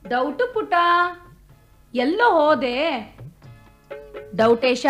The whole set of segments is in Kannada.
ಡೌಟು ಪುಟ ಎಲ್ಲೋ ಹೋದೆ ಡೌಟೇಶ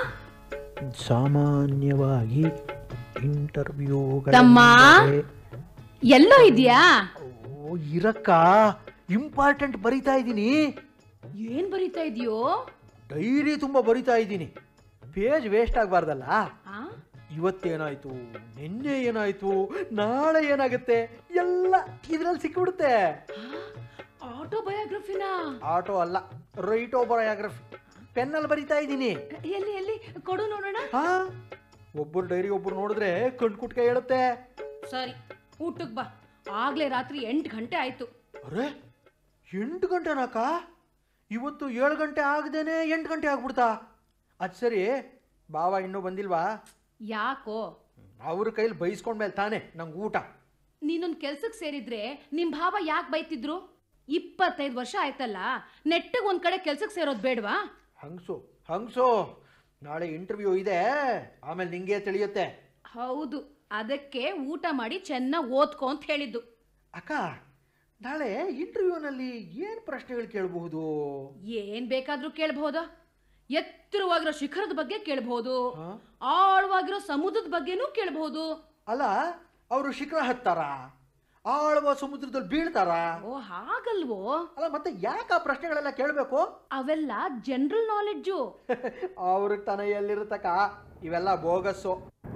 ಸಾಮಾನ್ಯವಾಗಿ ಇಂಟರ್ವ್ಯೂ ತಮ್ಮ? ಎಲ್ಲೋ ಇದೆಯಾ ಇರಕ್ಕ ಇಂಪಾರ್ಟೆಂಟ್ ಬರಿತಾ ಇದ್ದೀನಿ ಏನ್ ಬರೀತಾ ಇದೆಯೋ ಡೈರಿ ತುಂಬ ಬರಿತಾ ಇದ್ದೀನಿ ಪೇಜ್ ವೇಸ್ಟ್ ಆಗಬಾರ್ದಲ್ಲ ಆ? ಇವತ್ತೇನಾಯ್ತು ನಿನ್ನೆ ಏನಾಯ್ತು ನಾಳೆ ಏನಾಗುತ್ತೆ ಎಲ್ಲ ಇದ್ರಲ್ಲಿ ಸಿಕ್ಬಿಡುತ್ತೆ ಆಟೋಬಯೋಗ್ರಫಿನಾ ಆಟೋ ಅಲ್ಲ ರೈಟೋ ಬಯೋಗ್ರಫಿ ಪೆನ್ನಲ್ಲಿ ಬರಿತಾ ಇದ್ದೀನಿ ಎಲ್ಲಿ ಎಲ್ಲಿ ಕೊಡು ನೋಡೋಣ ಹಾ ಒಬ್ಬರು ಡೈರಿ ಒಬ್ರು ನೋಡಿದ್ರೆ ಕಣ್ ಕುಟ್ಕ ಹೇಳುತ್ತೆ ಸರಿ ಊಟಕ್ ಬಾ ಆಗ್ಲೇ ರಾತ್ರಿ ಎಂಟು ಗಂಟೆ ಆಯ್ತು ಅರೆ ಎಂಟು ಗಂಟೆನಾಕ ಇವತ್ತು ಏಳು ಗಂಟೆ ಆಗದೇನೆ ಎಂಟು ಗಂಟೆ ಆಗ್ಬಿಡ್ತಾ ಅದು ಸರಿ ಬಾವ ಇನ್ನೂ ಬಂದಿಲ್ವಾ ಯಾಕೋ ಅವ್ರ ಕೈಲಿ ಬೈಸ್ಕೊಂಡ್ಮೇಲೆ ತಾನೇ ನಂಗೆ ಊಟ ನೀನೊಂದ್ ಕೆಲ್ಸಕ್ ಸೇರಿದ್ರೆ ನಿಮ್ ಭಾವ ಯಾಕೆ ಬೈತಿದ್ರು ಇಪ್ಪತ್ತೈದು ವರ್ಷ ಆಯ್ತಲ್ಲ ನೆಟ್ಟಗ್ ಒಂದ್ ಕಡೆ ಕೆಲ್ಸಕ್ ಸೇರೋದ್ ಬೇಡ್ವಾ ಹಂಗ್ಸು ಹಂಗ್ಸು ನಾಳೆ ಇಂಟರ್ವ್ಯೂ ಇದೆ ಆಮೇಲೆ ನಿಂಗೆ ತಿಳಿಯುತ್ತೆ ಹೌದು ಅದಕ್ಕೆ ಊಟ ಮಾಡಿ ಚೆನ್ನಾಗಿ ಓದ್ಕೊ ಅಂತ ಹೇಳಿದ್ದು ಅಕ್ಕ ನಾಳೆ ಇಂಟರ್ವ್ಯೂನಲ್ಲಿ ಏನು ಪ್ರಶ್ನೆಗಳು ಕೇಳಬಹುದು ಏನ್ ಬೇಕಾದ್ರೂ ಕೇಳ್ಬಹುದಾ ಎತ್ತರವಾಗಿರೋ ಶಿಖರದ ಬಗ್ಗೆ ಕೇಳ್ಬಹುದು ಹಾ? ಆಳವಾಗಿರೋ ಸಮುದ್ರದ ಬಗ್ಗೆನೂ ಕೇಳ್ಬಹುದು ಅಲ್ಲ ಅವರು ಶಿಖರ ಹತ್ತಾರ ಆಳುವ ಸಮುದ್ರದಲ್ಲಿ ಬೀಳ್ತಾರ ಓ ಹಾಗಲ್ವೋ ಅಲ್ಲ ಮತ್ತೆ ಯಾಕೆ ಆ ಪ್ರಶ್ನೆಗಳೆಲ್ಲ ಕೇಳಬೇಕು ಅವೆಲ್ಲ ಜನರಲ್ ನಾಲೆಡ್ಜು ಅವ್ರಿಗೆ ತಾನೇ ಎಲ್ಲಿರುತ್ತಕ್ಕ ಇವೆಲ್ಲ ಬೋಗಸ್ಸು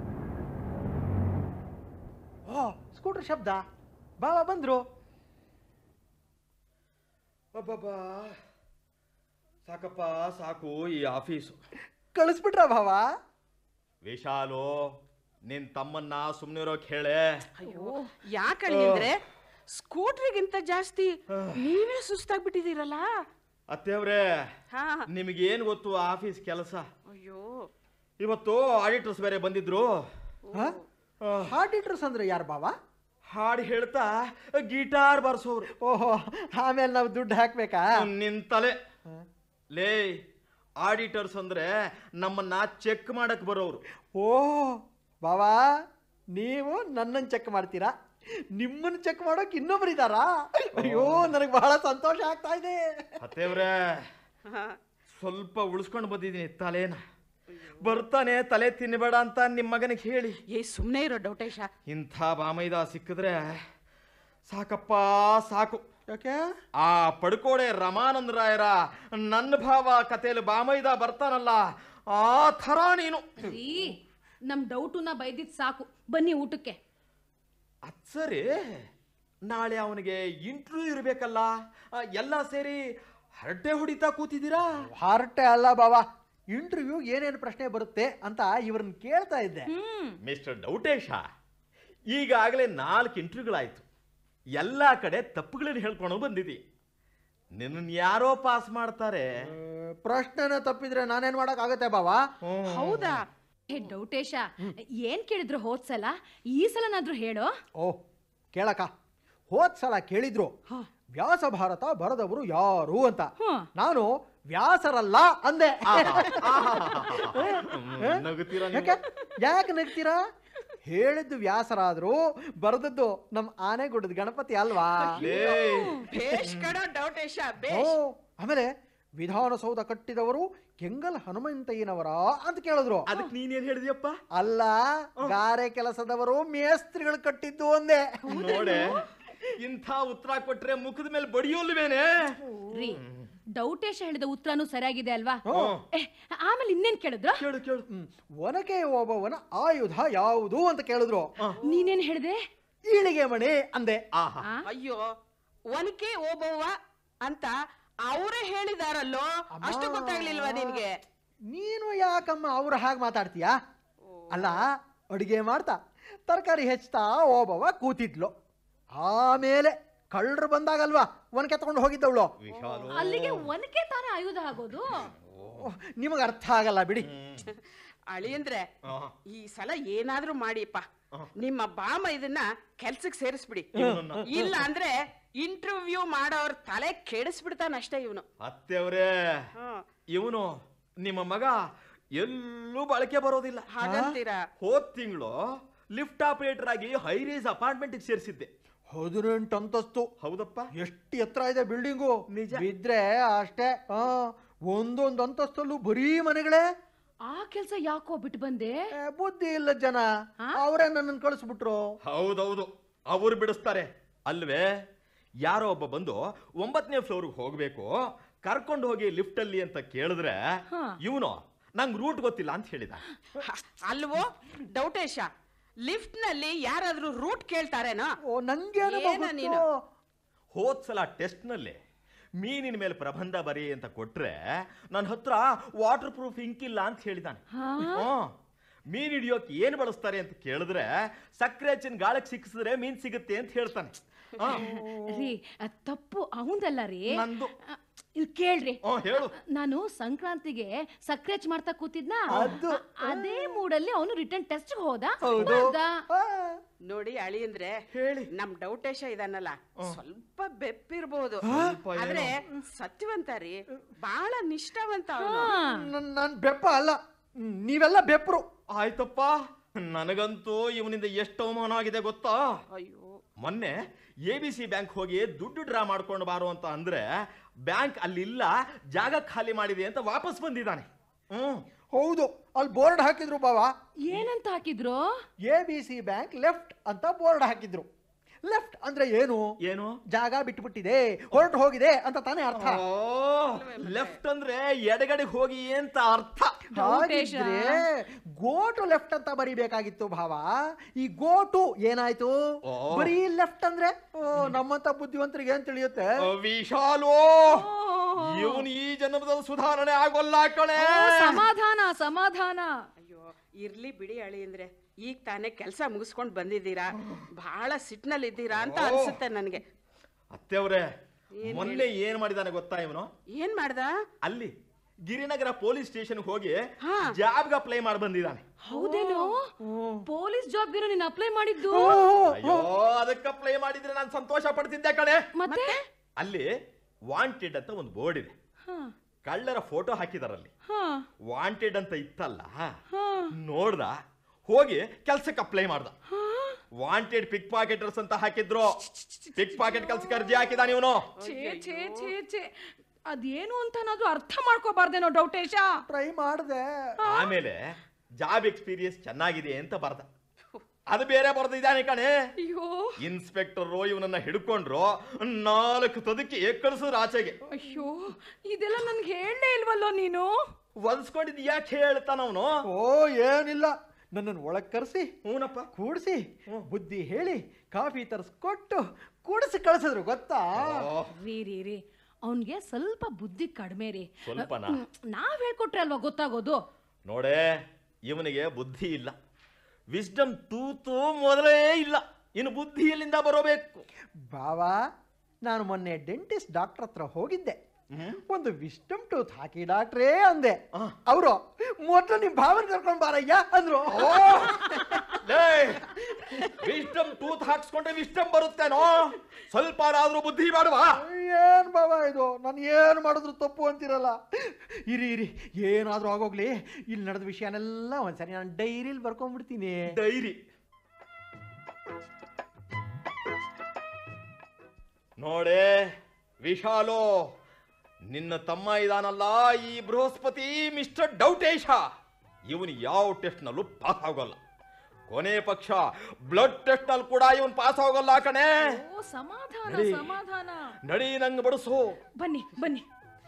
ಓ ಸ್ಕೂಟರ್ ಶಬ್ದ ಬಾಬಾ ಬಂದ್ರು ಅಬ್ಬಬ್ಬಾ ಸಾಕಪ್ಪ ಸಾಕು ಈ ಆಫೀಸು ಕಳಿಸ್ಬಿಟ್ರ ಭಾವ ವಿಶಾಲು ನಿನ್ ತಮ್ಮನ್ನ ಸುಮ್ಮನಿರೋಕ್ ಹೇಳೆ ಅಯ್ಯೋ ಯಾಕಳಿ ಅಂದ್ರೆ ಸ್ಕೂಟ್ರಿಗಿಂತ ಜಾಸ್ತಿ ನೀವೇ ಸುಸ್ತಾಗ್ಬಿಟ್ಟಿದ್ದೀರಲ್ಲ ಅತ್ತೇವ್ರೆ ಹಾ ನಿಮಗೇನು ಗೊತ್ತು ಆಫೀಸ್ ಕೆಲಸ ಅಯ್ಯೋ ಇವತ್ತು ಆಡಿಟರ್ಸ್ ಬೇರೆ ಬಂದಿದ್ರು ಆಡಿಟರ್ಸ್ ಅಂದ್ರೆ ಯಾರು ಬಾವ ಹಾಡು ಹೇಳ್ತಾ ಗಿಟಾರ್ ಬರ್ಸೋರು ಓಹೋ ಆಮೇಲೆ ನಾವು ದುಡ್ಡು ಹಾಕ್ಬೇಕಾ ನಿನ್ ತಲೆ ಲೇ ಆಡಿಟರ್ಸ್ ಅಂದ್ರೆ ನಮ್ಮನ್ನ ಚೆಕ್ ಮಾಡಕ್ ಬರೋರು ಓ ಬಾವಾ ನೀವು ನನ್ನನ್ನು ಚೆಕ್ ಮಾಡ್ತೀರಾ ನಿಮ್ಮನ್ನು ಚೆಕ್ ಮಾಡೋಕೆ ಇನ್ನೊಬ್ರು ಇದ್ದಾರಾ ಅಯ್ಯೋ ನನಗೆ ಬಹಳ ಸಂತೋಷ ಆಗ್ತಾ ಇದೆ ಅತ್ತೇವ್ರೆ ಹಾ. ಸ್ವಲ್ಪ ಉಳಿಸ್ಕೊಂಡು ಬಂದಿದ್ದೀನಿ ತಲೆನ ಬರ್ತಾನೆ ತಲೆ ತಿನ್ನಬೇಡ ಅಂತ ನಿಮ್ಮ ಮಗನಿಗೆ ಹೇಳಿ ಏ ಸುಮ್ಮನೆ ಇರೋ ಡೌಟೇಶ ಇಂಥ ಬಾಮೈದ ಸಿಕ್ಕಿದ್ರೆ ಸಾಕಪ್ಪ ಸಾಕು ಯಾಕೆ ಆ ಪಡ್ಕೋಡೆ ರಮಾನಂದ ರಾಯರ ನನ್ನ ಭಾವ ಕಥೆಯಲ್ಲಿ ಬಾಮೈದ ಬರ್ತಾನಲ್ಲ ಆ ಥರ ನೀನು ಈ ನಮ್ ಡೌಟುನ ಬೈದಿದ್ ಸಾಕು ಬನ್ನಿ ಊಟಕ್ಕೆ ಅದ್ ಸರಿ ನಾಳೆ ಅವನಿಗೆ ಇಂಟರ್ವ್ಯೂ ಇರಬೇಕಲ್ಲ ಎಲ್ಲ ಸೇರಿ ಹರಟೆ ಹೊಡಿತಾ ಕೂತಿದ್ದೀರಾ ಹಾರ್ಟೆ ಅಲ್ಲ ಬಾವಾ ಇಂಟರ್ವ್ಯೂ ಏನೇನು ಪ್ರಶ್ನೆ ಬರುತ್ತೆ ಅಂತ ಇವ್ರನ್ನ ಕೇಳ್ತಾ ಇದ್ದೆ ಹ್ಮ್ ಮಿಸ್ಟರ್ ಡೌಟೇಶ ಈಗಾಗಲೇ ನಾಲ್ಕು ಇಂಟರ್ವ್ಯೂಗಳಾಯ್ತು ಎಲ್ಲ ಕಡೆ ತಪ್ಪುಗಳನ್ನ ಹೇಳ್ಕೊಂಡು ಬಂದಿದ್ದಿ ನಿನ್ನ ಯಾರೋ ಪಾಸ್ ಮಾಡ್ತಾರೆ ಆ, ಪ್ರಶ್ನೆನ ತಪ್ಪಿದ್ರೆ ನಾನೇನ್ ಮಾಡಕ್ ಆಗತ್ತೆ ಬಾವಾ ಹೌದಾ ಹೇ ಡೌಟೇಶ ಏನ್ ಕೇಳಿದ್ರು ಹೋದ್ಸಲ ಈ ಸಲನಾದ್ರೂ ಹೇಳೋ ಓ ಕೇಳಕ ಹೋದ್ ಸಲ ಕೇಳಿದ್ರು ವ್ಯಾಸ ಭಾರತ ಬರೆದವರು ಯಾರು ಅಂತ ಹ್ಮ್. ನಾನು ವ್ಯಾಸರಲ್ಲ ಅಂದೆ ನಗುತ್ತೀರಾ ನೀವು? ಯಾಕೆ ಯಾಕೆ ನಗ್ತೀರಾ ಹೇಳಿದ್ದು ವ್ಯಾಸರಾದ್ರು ಬರೆದದ್ದು ನಮ್ ಆನೆಗುಡ್ಡದ ಗಣಪತಿ ಅಲ್ವಾ ಲೇ, ಬೇಷ್ ಕಡ ಡೌಟೇಶ ಓ ಬೇಷ್ ಆಮೇಲೆ ವಿಧಾನಸೌಧ ಕಟ್ಟಿದವರು ಕೆಂಗಲ್ ಹನುಮಂತಯ್ಯನವರ ಅಂತ ಕೇಳಿದ್ರು ಅದಕ್ಕೆ ನೀನೇನ್ ಹೇಳಿದ್ಯಪ್ಪ ಅಲ್ಲ ಗಾರೆ ಕೆಲಸದವರು ಮೇಸ್ತ್ರಿಗಳು ಕಟ್ಟಿದ್ದು ಒಂದೇ ನೋಡೆ ಇಂಥ ಉತ್ತರ ಕೊಟ್ರೆ ಮುಖದ ಮೇಲೆ ಬಡಿಯೋಲ್ವೇನೆ ರೀ ಡೌಟೇಶ ಹೇಳಿದ ಉತ್ತರನೂ ಸರಿಯಾಗಿದೆ ಅಲ್ವಾ ಹ್ಮ್. ಏ, ಆಮೇಲೆ ಇನ್ನೇನ್ ಕೇಳಿದ್ರ ಕೇಳು ಕೇಳು ಹ್ಮ್. ಒನಕೆ ಓಬವ್ವನ ಆಯುಧ ಯಾವುದು ಅಂತ ಕೇಳಿದ್ರು ನೀನೇನ್ ಹೇಳಿದೆ ಈಳಿಗೆ ಮಣೆ ಅಂದೆ ಆಹಾ ಆ? ಅಯ್ಯೋ ಒನಕೆ ಓಬವ್ವ ಅಂತ ಅವರೇ ಹೇಳಿದಾರಲ್ಲೋ ಅಷ್ಟು ಗೊತ್ತಾಗ್ಲಿಲ್ವಾ ನಿನ್ಗೆ ನೀನು ಯಾಕಮ್ಮ ಅವ್ರ ಹಾಗೆ ಮಾತಾಡ್ತೀಯಾ ಅಲ್ಲ ಅಡುಗೆ ಮಾಡ್ತಾ ತರಕಾರಿ ಹೆಚ್ಚುತ್ತಾ ಓಬವ್ವ ಕೂತಿದ್ಲು ಆಮೇಲೆ ಕಳ್ಳರು ಬಂದಾಗಲ್ವಾ ಒನಕೆ ತಗೊಂಡು ಹೋಗಿದ್ದವಳು ವಿಶಾಲು ಅಲ್ಲಿಗೆ ಒನಕೆ ತಾನೇ ಆಯುಧ ಆಗೋದು ನಿಮಗೆ ಅರ್ಥ ಆಗಲ್ಲ ಬಿಡಿ ಅಳಿಯಂದ್ರೆ ಆ. ಈ ಸಲ ಏನಾದ್ರೂ ಮಾಡಿಪ್ಪ ನಿಮ್ಮ ಬಾಮ ಇದನ್ನ ಕೆಲ್ಸಕ್ಕೆ ಸೇರಿಸ್ಬಿಡಿ ಇವ್ನನ್ನ. ಇಲ್ಲ ಅಂದ್ರೆ ಇಂಟರ್ವ್ಯೂ ಮಾಡೋರ್ ತಲೆ ಕೆಡಿಸ್ಬಿಡ್ತಾನಷ್ಟೇ ಇವನು ಅತ್ತೆವ್ರೇ ಇವನು ನಿಮ್ಮ ಮಗ ಎಲ್ಲೂ ಬಳಕೆ ಬರೋದಿಲ್ಲ ಹಾಗಂತೀರಾ ಹೋದ್ ತಿಂಗಳು ಲಿಫ್ಟ್ ಆಪರೇಟರ್ ಆಗಿ ಹೈರೇಸ್ ಅಪಾರ್ಟ್ಮೆಂಟ್ ಸೇರಿಸಿದ್ದೆ ಹದಿನೆಂಟು ಅಂತಸ್ತು ಹೌದಪ್ಪ ಎಷ್ಟು ಎತ್ತರ ಇದೆ ಬಿಲ್ಡಿಂಗು ನಿಜ. ಬಿದ್ರೆ ಅಷ್ಟೇ ಹಾ ಒಂದೊಂದು ಅಂತಸ್ತಲ್ಲೂ ಬರೀ ಮನೆಗಳೇ ಆ ಕೆಲ್ಸ ಯಾಕೋ ಬಿಟ್ಟು ಬಂದೆ ಏ, ಬುದ್ಧಿ ಇಲ್ಲ ಜನ ಅವರೇ ನನ್ನನ್ನು ಕಳಿಸ್ಬಿಟ್ರು ಹೌದೌದು ಅವ್ರು ಬಿಡಿಸ್ತಾರೆ ಅಲ್ವೇ ಯಾರೋ ಒಬ್ಬ ಬಂದು ಒಂಬತ್ತನೇ ಫ್ಲೋರ್ಗೆ ಹೋಗ್ಬೇಕು ಕರ್ಕೊಂಡು ಹೋಗಿ ಲಿಫ್ಟ್ ಅಲ್ಲಿ ಅಂತ ಕೇಳಿದ್ರೆ ಹಾ. ಇವನು ನಂಗೆ ರೂಟ್ ಗೊತ್ತಿಲ್ಲ ಅಂತ ಹೇಳಿದ ಹ, ಅಲ್ವೋ ಡೌಟೇಶ ಲಿಫ್ಟ್ ನಲ್ಲಿ ಯಾರಾದ್ರೂ ರೂಟ್ ಕೇಳ್ತಾರೇನೋ ಓ ನಂಗೇನಪ್ಪ ಏನ ಗೊತ್ತು? ನೀನು? ಹೋದ್ಸಲ ಟೆಸ್ಟ್ನಲ್ಲಿ ಮೀನಿನ ಮೇಲೆ ಪ್ರಬಂಧ ಬರಿ ಅಂತ ಕೊಟ್ರೆ ನನ್ನ ಹತ್ರ ವಾಟರ್ ಪ್ರೂಫ್ ಇಂಕ್ ಇಲ್ಲ ಅಂತ ಹೇಳಿದಾನೆ ಹ್ಮ್. ಮೀನ್ ಹಿಡಿಯೋಕೆ ಏನ್ ಬಳಸ್ತಾರೆ ಅಂತ ಕೇಳಿದ್ರೆ ಸಕ್ಕರೆ ಹಚ್ಚಿನ ಗಾಳಕ್ಕೆ ಸಿಕ್ಕಿಸಿದ್ರೆ ಮೀನ್ ಸಿಗುತ್ತೆ ಅಂತ ಹೇಳ್ತಾನೆ ಹಾ. ರೀ ಅದ್ ತಪ್ಪು ಅವಂದಲ್ಲ ರೀ ನಂದು. ಅ, ಇಲ್ಲಿ ಕೇಳ್ರಿ ಹ್ಮ್, ಹೇಳು ನಾನು ಸಂಕ್ರಾಂತಿಗೆ ಸಕ್ರೆ ಹಚ್ ಮಾಡ್ತಾ ಕೂತಿದ್ನ ಅದು. ಅ- ಅದೇ ಮೂಡಲ್ಲಿ ಅವನು ರಿಟರ್ನ್ ಟೆಸ್ಟ್ ಹೋದ ಹೌದು ಬರ್ದ. ಆ, ನೋಡಿ ಅಳಿ ಅಂದ್ರೆ ಹೇಳಿ. ನಮ್ ಡೌಟೇಶ ಇದಾನಲ್ಲ ಸ್ವಲ್ಪ ಬೆಪ್ಪಿರ್ಬೋದು ಸ್ವಲ್ಪ ಆದ್ರೆ ಸತ್ಯವಂತ ರೀ ಬಹಳ ನಿಷ್ಠಾವಂತ ಅವನು ಹಾ. ನನ್- ನಾನ್ ಬೆಪ್ಪ ಅಲ್ಲ ಹ್ಮ್, ನೀವೆಲ್ಲ ಬೆಪ್ರು ಆಯ್ತಪ್ಪ ನನಗಂತೂ ಇವನಿಂದ ಎಷ್ಟು ಅವಮಾನ ಆಗಿದೆ ಗೊತ್ತಾ ಅಯ್ಯೋ ಮೊನ್ನೆ ಎ ಬಿ ಸಿ ಬ್ಯಾಂಕ್ ಹೋಗಿ ದುಡ್ಡು ಡ್ರಾ ಮಾಡ್ಕೊಂಡು ಬಾರು ಅಂತ ಅಂದ್ರೆ ಬ್ಯಾಂಕ್ ಅಲ್ಲಿಲ್ಲ ಜಾಗ ಖಾಲಿ ಮಾಡಿದೆ ಅಂತ ವಾಪಸ್ ಬಂದಿದ್ದಾನೆ ಹ್ಮ್ ಹೌದು ಅಲ್ಲಿ ಬೋರ್ಡ್ ಹಾಕಿದ್ರು ಬಾವ ಏನಂತ ಹಾಕಿದ್ರು A B C bank left ಅಂತ ಬೋರ್ಡ್ ಹಾಕಿದ್ರು ಲೆಫ್ಟ್ ಅಂದ್ರೆ ಏನು ಏನು ಜಾಗ ಬಿಟ್ಟುಬಿಟ್ಟಿದೆ ಹೊರಟು ಹೋಗಿದೆ ಅಂತ ತಾನೇ ಅರ್ಥ ಲೆಫ್ಟ್ ಅಂದ್ರೆ ಎಡಗಡೆಗೆ ಹೋಗಿ ಅಂತ ಅರ್ಥ ವೆಂಕಟೇಶ. ಹಾಗಿದ್ರೆ ಗೋಟು ಲೆಫ್ಟ್ ಅಂತ ಬರಿಬೇಕಾಗಿತ್ತು ಭಾವ ಈ ಗೋಟು ಏನಾಯ್ತು ಓ. ಬರೀ ಲೆಫ್ಟ್ ಅಂದ್ರೆ ಓ, ನಮ್ಮಂತ ಬುದ್ಧಿವಂತರಿಗೆ ಏನ್ ತಿಳಿಯುತ್ತೆ ವಿಶಾಲೋ ಇವನು ಈ ಜನ್ಮದಲ್ಲಿ ಸುಧಾರಣೆ ಆಗೋಲ್ಲ ಕಣೆ ಓ, ಸಮಾಧಾನ ಸಮಾಧಾನ ಅಯ್ಯೋ ಇರ್ಲಿ ಬಿಡಿ ಅಳಿ ಅಂದ್ರೆ ಈಗ ತಾನೇ ಕೆಲಸ ಮುಗಿಸ್ಕೊಂಡ್ ಬಂದಿದ್ದೀರಾ ಬಹಳ ಸಿಟ್ನಲ್ಲಿ ಇದ್ದೀರಾ ಅಂತ ಅನ್ಸುತ್ತೆ ನನ್ಗೆ ಅತ್ತೆವ್ರೆ ಮೊನ್ನೆ ಏನ್ ಮಾಡಿದಾನೆ ಗೊತ್ತಾ ಇವನು ಏನ್ ಮಾಡ್ದ ಅಲ್ಲಿ ಗಿರಿನಗರ ಪೊಲೀಸ್ ಸ್ಟೇಷನ್ ಹೋಗಿ ಹಾ. ಜಾಬ್ಗೆ ಅಪ್ಲೈ ಮಾಡಿ ಬಂದಿದ್ದಾನೆ ಹೌದೇನೋ ಪೊಲೀಸ್ ಜಾಬ್ಗೆ ನೀನ್ ಅಪ್ಲೈ ಮಾಡಿದ್ದು ಓ, ಅಯ್ಯೋ ಅದಕ್ಕೆ ಅಪ್ಲೈ ಮಾಡಿದ್ರೆ ನಾನು ಸಂತೋಷ ಪಡ್ತಿದ್ದೆ ಕಣೆ ಮತ್ತೆ ಅಲ್ಲಿ ವಾಂಟೆಡ್ ಅಂತ ಒಂದು ಬೋರ್ಡ್ ಇದೆ ಹ, ಕಳ್ಳರ ಫೋಟೋ ಹಾಕಿದಾರಲ್ಲಿ ಹ, ವಾಂಟೆಡ್ ಅಂತ ಇತ್ತಲ್ಲ ಹ, ನೋಡ್ದ ಹೋಗಿ ಕೆಲ್ಸಕ್ಕೆ ಅಪ್ಲೈ ಮಾಡ್ದ ಹ. ವಾಂಟೆಡ್ ಪಿಕ್ ಪಾಕೆಟರ್ಸ್ ಅಂತ ಹಾಕಿದ್ರು ಪಿಕ್ ಪಾಕೆಟ್ ಕೆಲ್ಸಕ್ಕೆ ಅರ್ಜಿ ಹಾಕಿದಾನೆ ಇವನು ಛೇ ಛೇ ಛೇ ಛೇ ಅದೇನು ಅಂತನಾದ್ರೂ ಅರ್ಥ ಮಾಡ್ಕೋಬಾರ್ದೇನೋ ಡೌಟೇಶ ಟ್ರೈ ಮಾಡ್ದೆ ಆಮೇಲೆ ಜಾಬ್ ಎಕ್ಸ್ಪೀರಿಯನ್ಸ್ ಚೆನ್ನಾಗಿದೆ ಅಂತ ಬರ್ದ ಅದು ಬೇರೆ ಬರ್ದಿದ್ದಾನೆ ಕಣೆ ಅಯ್ಯೋ ಇನ್ಸ್ಪೆಕ್ಟರ್ ಇವನನ್ನ ಹಿಡ್ಕೊಂಡ್ರು ನಾಲ್ಕು ತದಕ್ಕೆ ಕಳಿಸಿದ್ರು ಆಚೆಗೆ ಅಯ್ಯೋ ಇದೆಲ್ಲ ನನ್ಗೆ ಹೇಳಲೇ ಇಲ್ವಲ್ಲೋ ನೀನು ಒಲ್ಸ್ಕೊಂಡಿದ್ ಯಾಕೆ ಹೇಳ್ತಾನ ಅವನು ಓ ಏನಿಲ್ಲ ನನ್ನನ್ನು ಒಳಗ್ ಕರೆಸಿ ಹೂನಪ್ಪ ಕೂಡಿಸಿ ಬುದ್ಧಿ ಹೇಳಿ ಕಾಫಿ ತರಿಸ್ಕೊಟ್ಟು ಕೂಡಿಸಿ ಕಳಿಸಿದ್ರು ಗೊತ್ತಾ ರೀ ರೀ ರೀ ಅವನ್ಗೆ ಸ್ವಲ್ಪ ಬುದ್ಧಿ ಕಡಿಮೆ ರೀ ಸ್ವಲ್ಪನಾ? ಹ್ಮ್, ನಾವ್ ಹೇಳ್ಕೊಟ್ರೆ ಅಲ್ವಾ ಗೊತ್ತಾಗೋದು ನೋಡೇ ಇವನಿಗೆ ಬುದ್ಧಿ ಇಲ್ಲ ವಿಸ್ಡಮ್ ತೂತು ಮೊದಲೇ ಇಲ್ಲ ಇನ್ನು ಬುದ್ಧಿ ಎಲ್ಲಿಂದ ಬರೋಬೇಕು ಬಾವಾ ನಾನು ಮೊನ್ನೆ ಡೆಂಟಿಸ್ಟ್ ಡಾಕ್ಟರ್ ಹತ್ರ ಹೋಗಿದ್ದೆ ಒಂದು ವಿಸ್ಟಮ್ ಟೂತ್ ಹಾಕಿ ಡಾಕ್ಟ್ರೇ ಅಂದೆ ಅವರು ಮೊದಲು ನಿಮ್ ಭಾವನ ಕರ್ಕೊಂಡ್ ಬಾರಯ್ಯ ಅಂದ್ರು ವಿಸ್ಡಮ್ ತೂತ್ ಹಾಕ್ಸ್ಕೊಂಡ್ರೆ ವಿಸ್ಡಮ್ ಬರುತ್ತೇನೋ ಸ್ವಲ್ಪ ಆದ್ರೂ ಬುದ್ಧಿ ಮಾಡುವಾ ಏನ್ ಬಾವ ಇದು ನಾನು ಏನು ಮಾಡಿದ್ರು ತಪ್ಪು ಅಂತಿರಲ್ಲ ಇರಿ ಇರಿ ಏನಾದ್ರೂ ಆಗೋಗ್ಲಿ ಇಲ್ಲಿ ನಡೆದ ವಿಷಯನೆಲ್ಲ ಒಂದ್ಸರಿ ನಾನು ಡೈರಿಲಿ ಬರ್ಕೊಂಡ್ಬಿಡ್ತೀನಿ ಡೈರಿ ನೋಡೇ ವಿಶಾಲು ನಿನ್ನ ತಮ್ಮ ಇದಾನಲ್ಲ ಈ ಬೃಹಸ್ಪತಿ ಮಿಸ್ಟರ್ ಡೌಟೇಶ ಇವನು ಯಾವ ಟೆಸ್ಟ್ನಲ್ಲೂ ಪಾಸ್ ಆಗೋಲ್ಲ ಕೊನೆ ಪಕ್ಷ ಬ್ಲಡ್ ಟೆಸ್ಟ್ನಲ್ಲಿ ಕೂಡ ಇವನ್ ಪಾಸ್ ಆಗೋಲ್ಲ ಕಣೆ ಓ ಸಮಾಧಾನ ನಡಿ. ಸಮಾಧಾನ ನಡಿ ನಂಗೆ ಬಡಿಸು ಬನ್ನಿ ಬನ್ನಿ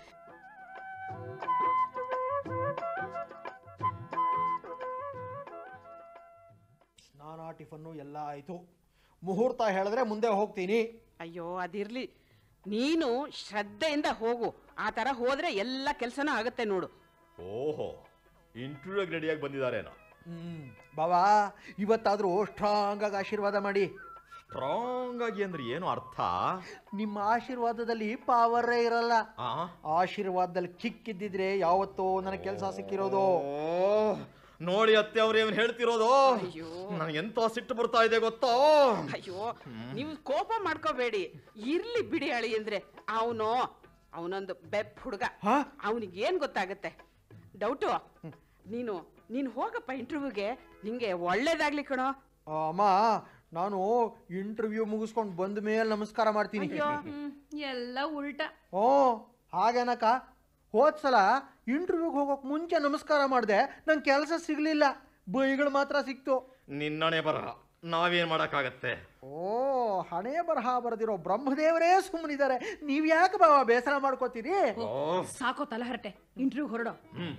ಸ್ನಾನ ಟಿಫನ್ನು ಎಲ್ಲ ಆಯ್ತು ಮುಹೂರ್ತ ಹೇಳಿದ್ರೆ ಮುಂದೆ ಹೋಗ್ತೀನಿ ಅಯ್ಯೋ ಅದಿರ್ಲಿ ನೀನು ಶ್ರದ್ಧೆಯಿಂದ ಹೋಗು ಆ ತರ ಹೋದ್ರೆ ಎಲ್ಲ ಕೆಲಸನೂ ಆಗತ್ತೆ ನೋಡು ಓಹೋ ಇಂಟರ್ವ್ಯೂಗೆ ರೆಡಿಯಾಗಿ ಬಂದಿದ್ದಾರೇನೋ ಹ್ಮ್ ಬಾವಾ ಇವತ್ತಾದ್ರೂ ಸ್ಟ್ರಾಂಗ್ ಆಗಿ ಆಶೀರ್ವಾದ ಮಾಡಿ ಸ್ಟ್ರಾಂಗ್ ಆಗಿ ಅಂದ್ರೆ ಏನು ಅರ್ಥ ನಿಮ್ಮ ಆಶೀರ್ವಾದದಲ್ಲಿ ಪವರೇ ಇರಲ್ಲ ಆ ಆಶೀರ್ವಾದದಲ್ಲಿ ಕಿಕ್ ಇದ್ದಿದ್ರೆ ಯಾವತ್ತೋ ನನಗೆ ಕೆಲಸ ಸಿಕ್ಕಿರೋದು ಓ, ನೋಡಿ ಅತ್ತೆ ಅವ್ರು ಏನ್ ಹೇಳ್ತಿರೋದು ಅಯ್ಯೋ. ನನಗೆ ಎಂತ ಸಿಟ್ಟು ಬರ್ತಾ ಇದೆ ಗೊತ್ತೋ ಅಯ್ಯೋ ನೀವು ಕೋಪ ಮಾಡ್ಕೋಬೇಡಿ ಇರ್ಲಿ ಬಿಡಿ ಅಳಿ ಅಂದ್ರೆ ಅವನು ಅವನೊಂದು ಬೆಪ್ ಹುಡುಗ ಹಾ? ಅವನಿಗೆ ಏನ್ ಗೊತ್ತಾಗತ್ತೆ ಡೌಟು ನೀನು ನೀನು ಹೋಗಪ್ಪ ಇಂಟರ್ವ್ಯೂಗೆ ನಿಂಗೆ ಒಳ್ಳೇದಾಗ್ಲಿ ಕಣೋ ಆ, ಅಮ್ಮ ನಾನು ಇಂಟರ್ವ್ಯೂ ಮುಗಿಸ್ಕೊಂಡು ಬಂದ ಮೇಲೆ ನಮಸ್ಕಾರ ಮಾಡ್ತೀನಿ ಹ್ಮ್, ಎಲ್ಲ ಉಲ್ಟಾ ಓ ಹಾಗೇನಕ್ಕ ಹೋದ್ಸಲ ಇಂಟರ್ವ್ಯೂಗೆ ಹೋಗೋಕೆ ಮುಂಚೆ ನಮಸ್ಕಾರ ಮಾಡಿದೆ ನಂಗೆ ಕೆಲಸ ಸಿಗಲಿಲ್ಲ ಬೈಗಳು ಮಾತ್ರ ಸಿಕ್ತು ನಿನ್ನಣೆ ಬರಹ ನಾವೇನ್ ಮಾಡಕ್ಕಾಗತ್ತೆ ಓ ಹಣೆ ಬರಹ ಬರೆದಿರೋ ಬ್ರಹ್ಮದೇವರೇ ಸುಮ್ಮನಿದ್ದಾರೆ ನೀವು ಯಾಕೆ ಬಾವ ಬೇಸರ ಮಾಡ್ಕೋತೀರಿ ಓ ಸಾಕೋ ತಲಹರಟೆ ಇಂಟರ್ವ್ಯೂ ಹೊರಡೋ ಹ್ಮ್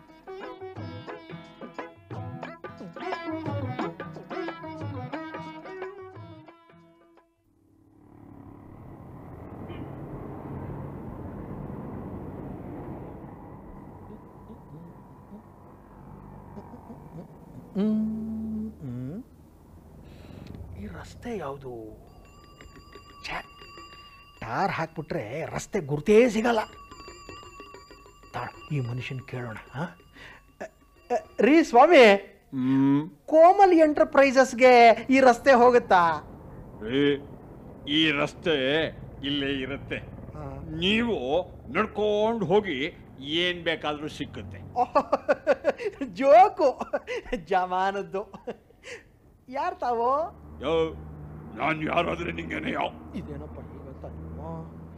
ಈ ರಸ್ತೆ ಯಾವುದು ಛೆ, ಟಾರ್ ಹಾಕ್ಬಿಟ್ರೆ ರಸ್ತೆ ಗುರ್ತೇ ಸಿಗಲ್ಲ ತಾಳ ಈ ಮನುಷ್ಯನ್ ಕೇಳೋಣ ಆ? ಅ, ಅ, ರೀ ಸ್ವಾಮಿ ಹ್ಮ್ ಕೋಮಲ್ ಎಂಟರ್ಪ್ರೈಸಸ್ಗೆ ಈ ರಸ್ತೆ ಹೋಗುತ್ತಾ ಏ, ಈ ರಸ್ತೆ ಇಲ್ಲೇ ಇರುತ್ತೆ ಆ. ನೀವು ನಡ್ಕೊಂಡು ಹೋಗಿ ಏನ್ ಬೇಕಾದ್ರೂ ಸಿಕ್ಕುತ್ತೆ ಓಹ್, ಜೋಕು ಜಮಾನದ್ದು ಯಾರು ತಾವು ಯೋ ನಾನು ಯಾರಾದ್ರೆ ನಿಂಗೇನೆ ಯಾವ ಇದೇನಪ್ಪ ಹೀಗಂತ ನೀವು?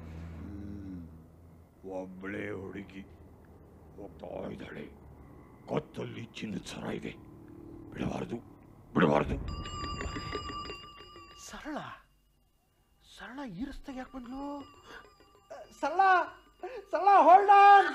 ಒಬ್ಬಳೇ ಹುಡುಗಿ ಹೋಗ್ತಾ ಇದ್ದಾಳೆ ಕತ್ತಲ್ಲಿ ಚಿನ್ನದ ಸರ ಇದೆ ಬಿಡಬಾರ್ದು ಬಿಡಬಾರ್ದು ಸರಳ ಸರಳ ಈ ರಸ್ತೆಗೆ ಯಾಕೆ ಬಂದ್ಲು ಅ, ಸರಳ ಸರಳ ಹೋಲ್ಡ್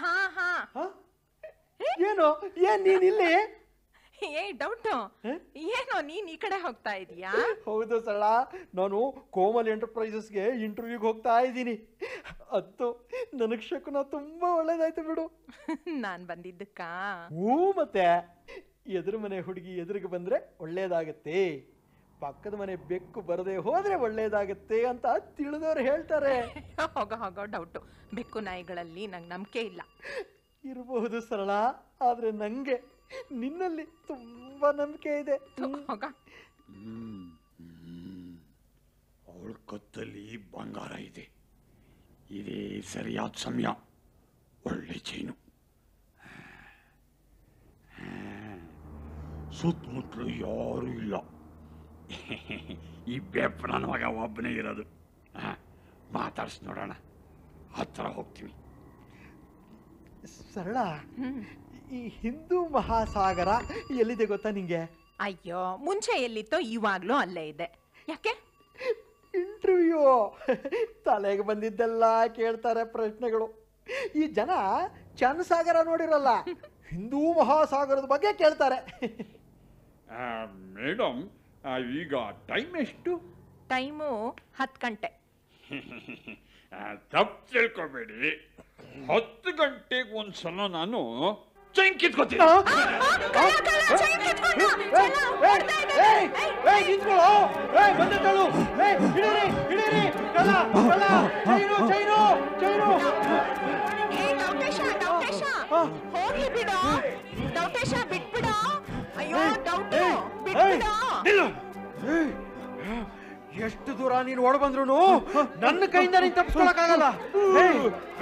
ಏನು ಏನ್ ನೀನ್ ಇಲ್ಲಿ ಏ ಡೌಟು ಏನೋ ನೀನ್ ಈ ಕಡೆ ಹೋಗ್ತಾ ಇದೀಯಾ ಹೌದು ಸರಳ ನಾನು ಕೋಮಲ್ ಎಂಟರ್ಪ್ರೈಸಸ್ಗೆ ಇಂಟರ್ವ್ಯೂಗೆ ಹೋಗ್ತಾ ಇದ್ದೀನಿ ಅದು ನನಗೆ ಶಕುನ ತುಂಬಾ ಒಳ್ಳೇದಾಯ್ತು ಬಿಡು ನಾನ್ ಬಂದಿದ್ದಕ್ಕಾ ಹ್ಞೂ ಮತ್ತೆ ಎದುರು ಮನೆ ಹುಡುಗಿ ಎದುರಿಗೆ ಬಂದ್ರೆ ಒಳ್ಳೇದಾಗತ್ತೆ ಪಕ್ಕದ ಮನೆ ಬೆಕ್ಕು ಬರದೆ ಹೋದ್ರೆ ಒಳ್ಳೇದಾಗತ್ತೆ ಅಂತ ತಿಳಿದವ್ರು ಹೇಳ್ತಾರೆ ಹೋಗೋ ಹೋಗೋ ಡೌಟು ಬೆಕ್ಕು ನಾಯಿಗಳಲ್ಲಿ ನಂಗೆ ನಂಬಿಕೆ ಇಲ್ಲ ಇರಬಹುದು ಸರಳ ಆದ್ರೆ ನಂಗೆ ನಿನ್ನಲ್ಲಿ ತುಂಬಾ ನಂಬಿಕೆ ಇದೆ ಹೋಗ ಅವಳ ಕತ್ತಲ್ಲಿ ಬಂಗಾರ ಇದೆ ಇದೇ ಸರಿಯಾದ ಸಮಯ ಒಳ್ಳೆ ಚೈನು ಸುತ್ತಮುತ್ತಲು ಯಾರೂ ಇಲ್ಲ ಈ ಬೆಪ್ಪ ನನ್ನ ಮಗ ಒಬ್ಬನೇ ಇರೋದು ಮಾತಾಡ್ಸಿ ನೋಡೋಣ ಹತ್ರ ಹೋಗ್ತೀನಿ ಸರಳ ಈ ಹಿಂದೂ ಮಹಾಸಾಗರ ಎಲ್ಲಿದೆ ಗೊತ್ತಾ ನಿಂಗೆ ಅಯ್ಯೋ ಮುಂಚೆ ಎಲ್ಲಿತ್ತೋ ಇವಾಗ್ಲೂ ಅಲ್ಲೇ ಇದೆ ಯಾಕೆ ಇಂಟರ್ವ್ಯೂ ತಲೆಗೆ ಬಂದಿದ್ದೆಲ್ಲ ಕೇಳ್ತಾರೆ ಪ್ರಶ್ನೆಗಳು ಈ ಜನ ಚನ್ನಸಾಗರ ನೋಡಿರಲ್ಲ ಹಿಂದೂ ಮಹಾಸಾಗರದ ಬಗ್ಗೆ ಕೇಳ್ತಾರೆ ಮೇಡಮ್ ಈಗ ಟೈಮ್ ಎಷ್ಟು ಟೈಮು ಹತ್ತು ಗಂಟೆ ತಪ್ಪು ತಿಳ್ಕೊಬೇಡಿ ಹತ್ತು ಗಂಟೆಗೆ ಒಂದ್ಸಲ ನಾನು ಚೈನ್ ಕಿತ್ಕೋತೀನಿ ಏ ಡೌಟೇಶ ಡೌಟೇಶ ಹೋಗ್ಲಿ ಬಿಡು ಡೌಟೇಶ ಬಿಟ್ಬಿಡು ಅಯ್ಯೋ ಡೌಟು ಬಿಟ್ಬಿಡು ಎಷ್ಟು ದೂರ ನೀನು ಓಡ್ ಬಂದ್ರು ನನ್ನ ಕೈಯಿಂದ ನೀನ್ ತಪ್ಪಿಸ್ಕೊಳಕ್ಕಾಗಲ್ಲ ಏಯ್,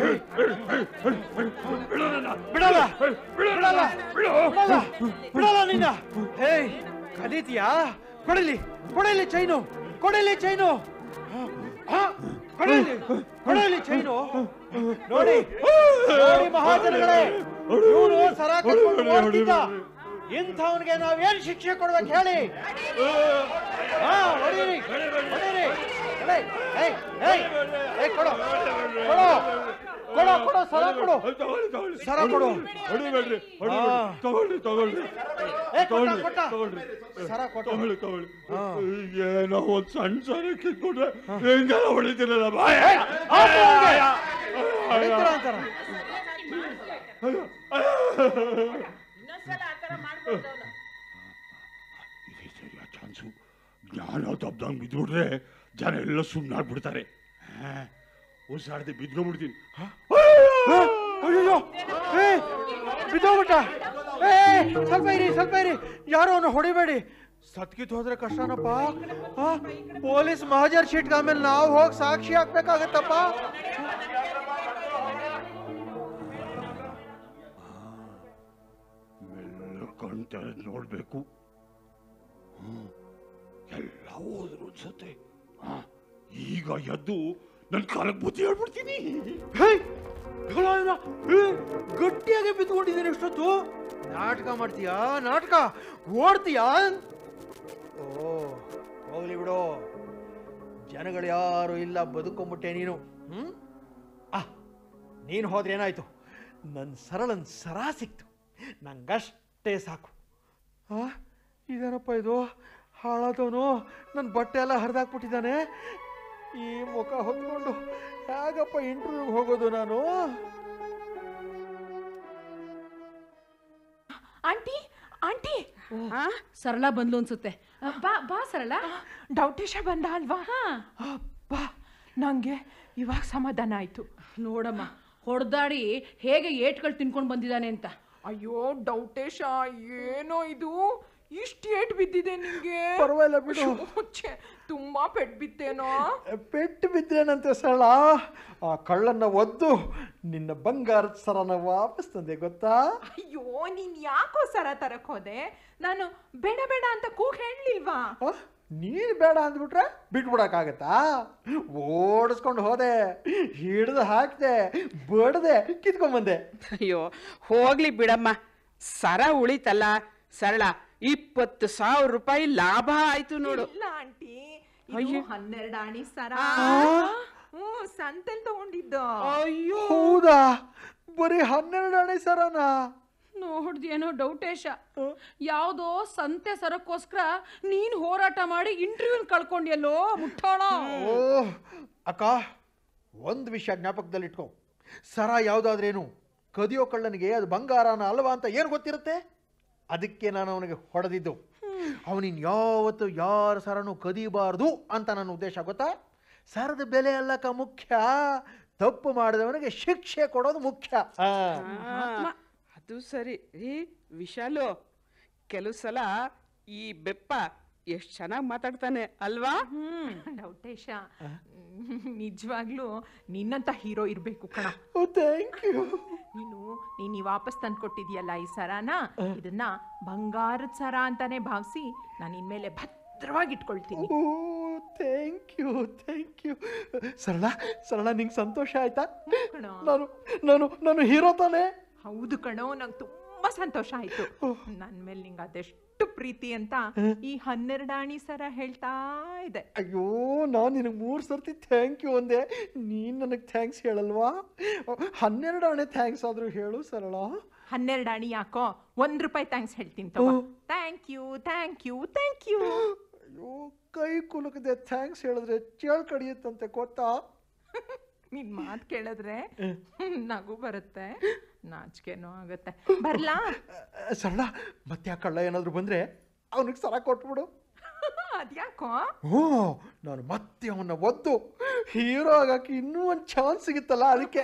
ಬಿಡಲ್ಲ ಬಿಡಲ್ಲ ಬಿಡಲ್ಲ ಬಿಡಲ್ಲ ನಿನ್ನ ಹೇಯ್ ಕದೀತೀಯಾ ಕೊಡಲಿ ಕೊಡಲಿ ಚೈನು ಕೊಡಲಿ ಚೈನು ಹ? ಕೊಡಲಿ ಕೊಡಲಿ ಚೈನು ನೋಡಿ ನೋಡಿ ಮಹಾಜನಗಳೇ ಇವನು ಸರ ಕಟ್ಕೊಂಡು ಓಡ್ತಿದ್ದ ಇಂಥವನಿಗೆ ನಾವೇನ್ ಶಿಕ್ಷೆ ಕೊಡ್ಬೇಕು ಹೇಳಿ ಹಾ ಹೊಡೀರಿ ಹೊಡೀರಿ ಏಯ್, ಏಯ್, ಏಯ್, ಏಯ್, ಕೊಡು ಕೊಡು ಕೊಡು ಕೊಡು ಸರ ಕೊಡು ತಗೊಳ್ಳಿ ತಗೊಳ್ಳಿ ಸರ ಕೊಡು ಹೊಡಿಬೇಡ್ರಿ ಹೊಡಿಬೇಡ್ರಿ ಹಾ. ತಗೊಳ್ಳಿ ತಗೊಳ್ಳಿ ಏ, ಕೊಟ್ಟ, ತಗೊಳ್ಳಿ ಕೊಟ್ಟ. ತಗೊಳ್ಳಿ ಸರ ಕೊಟ್ಟು ತಗೊಳ್ಳಿ ತಗೊಳ್ಳಿ ಹಾ. ಏನೋ ಒಂದ್ ಸಣ್ಣ ಸಣ್ಣ ಕಿತ್ಕೊಂಡ್ರೆ ಹಿಂಗೆಲ್ಲ ಹೊಡಿತೀರಲ್ಲ ಬಾಯ ಆತು ಅವ್ನಿಗೆ. ಹೊಡಿತೀರ ಅಂತಾರ ಇದೇ ಸರಿಯಾದ ಚಾನ್ಸು ಜ್ಞಾನ ತಪ್ದಂಗೆ ಬಿದ್ದುಬಿಟ್ರೆ ಜನ ಎಲ್ಲ ಸುಮ್ಮನಾಗ್ಬಿಡ್ತಾರೆ ಉಸಿರಾಡದೆ ಬಿದ್ಕೊಂಡ್ಬಿಡ್ತೀನಿ ಅಯ್ಯೋ ಏ ಬಿದ್ದೋಗ್ಬಿಟ್ಟ ಏ ಸ್ವಲ್ಪ ಇರಿ ಸ್ವಲ್ಪ ಇರಿ ಯಾರೋ ಅವನು ಹೊಡಿಬೇಡಿ ಸತ್ಕಿತ್ ಹೋದ್ರೆ ಕಷ್ಟನಪ್ಪ ಆ, ಪೊಲೀಸ್ ಮಹಾಜರ್ ಶೀಟ್ಗೆ ಆಮೇಲೆ ನಾವು ಹೋಗಿ ಸಾಕ್ಷಿ ಹಾಕ್ಬೇಕಾಗತ್ತಪ್ಪ ಮೆಲ್ಲ ಕಣ್ ತೆರೆದು ನೋಡ್ಬೇಕು ಹ್ಮ್. ಎಲ್ಲ ಹೋದ್ರು ಅನ್ಸತ್ತೆ ಆ, ಈಗ ಎದ್ದು ನನ್ ಕಾಲಕ್ಕೆ ಬುದ್ಧಿ ಹೇಳ್ಬಿಡ್ತೀನಿ ಹೇ ಢೋಲಾಯ್ನ, ಹೇ, ಗಟ್ಟಿಯಾಗಿ ಬಿದ್ದುಕೊಂಡಿದ್ದೀನಿ ಎಷ್ಟೊತ್ತು ನಾಟಕ ಮಾಡ್ತೀಯಾ ನಾಟಕ ಓಡ್ತೀಯಾ ಓ ಹೋಗ್ಲಿ ಬಿಡು ಜನಗಳು ಯಾರು ಇಲ್ಲ ಬದುಕೊಂಬಿಟ್ಟೆ ನೀನು ಹ್ಮ್ ಆ ನೀನು ಹೋದ್ರೆ ಏನಾಯ್ತು ನನ್ನ ಸರಳನ್ ಸರ ಸಿಕ್ತು ನಂಗಷ್ಟೇ ಸಾಕು ಆ ಇದೇನಪ್ಪ ಇದು ಹಾಳಾದವನು ನನ್ನ ಬಟ್ಟೆ ಎಲ್ಲ ಹರಿದಾಕ್ಬಿಟ್ಟಿದ್ದಾನೆ ಈ ಮುಖ ಹೊತ್ಕೊಂಡು ಹೇಗಪ್ಪ ಇಂಟರ್ವ್ಯೂಗೆ ಹೋಗೋದು ನಾನು ಆಂಟಿ ಆಂಟಿ ಆ? ಸರಳ ಬಂದ್ಲು ಅನ್ಸುತ್ತೆ ಆ, ಬಾ ಬಾ ಸರಳ ಡೌಟೇಶ ಬಂದ ಅಲ್ವಾ ಹಾ ಅಬ್ಬಾ ನಂಗೆ ಇವಾಗ ಸಮಾಧಾನ ಆಯ್ತು ನೋಡಮ್ಮ ಹೊಡೆದಾಡಿ ಹೇಗೆ ಏಟ್ಗಳು ತಿನ್ಕೊಂಡು ಬಂದಿದ್ದಾನೆ ಅಂತ ಅಯ್ಯೋ ಡೌಟೇಶ ಏನೋ ಇದು ಇಷ್ಟು ಏಟ್ ಬಿದ್ದಿದೆ ನಿಂಗೆ ಪರವಾಗಿಲ್ಲ ಬಿಡು. ಅಯ್ಯೋ, ಛೆ, ತುಂಬಾ ಪೆಟ್ ಬಿತ್ತೇನೋ ಪೆಟ್ಟು ಬಿದ್ರೇನಂತೆ ಸರಳ ಆ ಕಳ್ಳನ್ನ ಒದ್ದು ನಿನ್ನ ಬಂಗಾರದ ಸರನ ವಾಪಸ್ ತಂದೆ ಗೊತ್ತಾ ಅಯ್ಯೋ ನೀನ್ ಯಾಕೋ ಸರ ತರಕ್ ಹೋದೆ ನಾನು ಬೇಡ ಬೇಡ ಅಂತ ಕೂಗ್ ಹೇಳಲಿಲ್ವಾ ಆ, ನೀನ್ ಬೇಡ ಅಂದ್ಬಿಟ್ರೆ ಬಿಟ್ಬಿಡಕ್ಕಾಗತ್ತಾ ಓಡಿಸ್ಕೊಂಡು ಹೋದೆ ಹಿಡ್ದು ಹಾಕ್ದೆ ಬಡ್ದೆ ಕಿತ್ಕೊಂಬಂದೆ ಅಯ್ಯೋ ಹೋಗ್ಲಿ ಬಿಡಮ್ಮ ಸರ ಉಳಿತಲ್ಲ ಸರಳ ಇಪ್ಪತ್ತು ಸಾವಿರ ರೂಪಾಯಿ ಲಾಭ ಆಯ್ತು ನೋಡು ಇಲ್ಲ ಆಂಟಿ ಅಯ್ಯೋ. ಹನ್ನೆರಡು ಆಣಿ ಸರ ಆ. ಹ್ಮ್ ಸಂತೆಲ್ ತಗೊಂಡಿದ್ದು ಅಯ್ಯೋ ಹೌದಾ ಬರೀ ಹನ್ನೆರಡು ಅಣೆ ಸರನಾ ನೋಡ್ದೇನೋ ಡೌಟೇಶ ಯಾವುದೋ ಸಂತೆ ಸರಕ್ಕೋಸ್ಕರ ನೀನ್ ಹೋರಾಟ ಮಾಡಿ ಇಂಟರ್ವ್ಯೂನ್ ಕಳ್ಕೊಂಡ್ಯಲ್ಲೋ ಮುಟ್ಟಾಳ ಓ ಅಕ್ಕ ಒಂದು ವಿಷಯ ಜ್ಞಾಪಕದಲ್ಲಿಟ್ಕೊ ಸರ ಯಾವುದಾದ್ರೇನು ಕದಿಯೋ ಕಳ್ಳನಿಗೆ ಅದು ಬಂಗಾರನ ಅಲ್ವಾ ಅಂತ ಏನು ಗೊತ್ತಿರುತ್ತೆ ಅದಕ್ಕೆ ನಾನು ಅವನಿಗೆ ಹೊಡೆದಿದ್ದು ಅವನಿನ್ ಯಾವತ್ತು ಯಾರ ಸರನು ಕದಿಬಾರ್ದು ಅಂತ ನನ್ನ ಉದ್ದೇಶ ಗೊತ್ತಾ ಸರದ ಬೆಲೆ ಅಲ್ಲಕ್ಕ ಮುಖ್ಯ ತಪ್ಪು ಮಾಡಿದವನಿಗೆ ಶಿಕ್ಷೆ ಕೊಡೋದು ಮುಖ್ಯ ಆ. ಆ, ಅದು ಸರಿ ರೀ ವಿಶಾಲು ಕೆಲವು ಸಲ ಈ ಬೆಪ್ಪ ಎಷ್ಟು ಚೆನ್ನಾಗಿ ಮಾತಾಡ್ತಾನೆ ಅಲ್ವಾ ಡೌಟೇಶ ನಿಜವಾಗ್ಲೂ ನಿನ್ನಂತ ಹೀರೋ ಇರ್ಬೇಕು ಕಣ ಓ ಥ್ಯಾಂಕ್ ಯು ನೀನು ನೀನ್ ಈ ವಾಪಸ್ ತಂದ್ಕೊಟ್ಟಿದ್ಯಲ್ಲ ಈ ಸರಾನ ಇದನ್ನ ಬಂಗಾರದ ಸರ ಅಂತಾನೆ ಭಾವಿಸಿ ನಾನು ಇನ್ಮೇಲೆ ಭದ್ರವಾಗಿ ಇಟ್ಕೊಳ್ತೀನಿ ಓ thank you thank you Sarala Sarala ನಿಂಗೆ ಸಂತೋಷ ಆಯ್ತಾ ಕಣೋ. ನಾನು ನಾನು ನಾನು ಹೀರೋ ತಾನೇ ಹೌದು ಕಣೋ ನಂಗೆ ತುಂಬಾ ಸಂತೋಷ ಆಯ್ತು ನನ್ ಮೇಲೆ ನಿಂಗೆ ಅದೆಷ್ಟು ಪ್ರೀತಿ ಅಂತ ಈ ಹನ್ನೆರಡು ಆಣಿ ಸರ ಹೇಳ್ತಾ ಇದೆ ಅಯ್ಯೋ ನಾನು ನಿನಗೆ ಮೂರು ಸರ್ತಿ ಥ್ಯಾಂಕ್ ಯು ಅಂದೆ ನೀನು ನನಗೆ ಥ್ಯಾಂಕ್ಸ್ ಹೇಳಲ್ವಾ ಹನ್ನೆರಡು ಅಣೆ ಥ್ಯಾಂಕ್ಸ್ ಆದರೂ ಹೇಳು ಸರಳ ಹನ್ನೆರಡು ಆಣಿ ಯಾಕೋ ಒಂದ್ ರೂಪಾಯಿ ಥ್ಯಾಂಕ್ಸ್ ಹೇಳ್ತೀನಿ ತಗೋ thank you thank you thank you ಅಯ್ಯೋ ಕೈ ಕುಲುಕದೆ ಥ್ಯಾಂಕ್ಸ್ ಹೇಳಿದ್ರೆ ಚೇಳು ಕಡಿಯುತ್ತಂತೆ ಗೊತ್ತಾ ನಿನ್ ಮಾತು ಕೇಳಿದ್ರೆ ನಗು ಬರುತ್ತೆ ನಾಚಿಕೆನೂ ಆಗುತ್ತೆ ಬರ್ಲಾ ಅಹ್, ಸರಳ ಮತ್ತೆ ಆ ಕಳ್ಳ ಏನಾದರೂ ಬಂದರೆ ಅವನಿಗೆ ಸರ ಕೊಟ್ಬಿಡು ಅದ್ಯಾಕೋ ಹ್ಞೂ ನಾನು ಮತ್ತೆ ಅವನ್ನ ಒದ್ದು ಹೀರೋ ಆಗಕ್ಕೆ ಇನ್ನೂ ಒಂದು ಚಾನ್ಸ್ ಸಿಗುತ್ತಲ್ಲ ಅದಕ್ಕೆ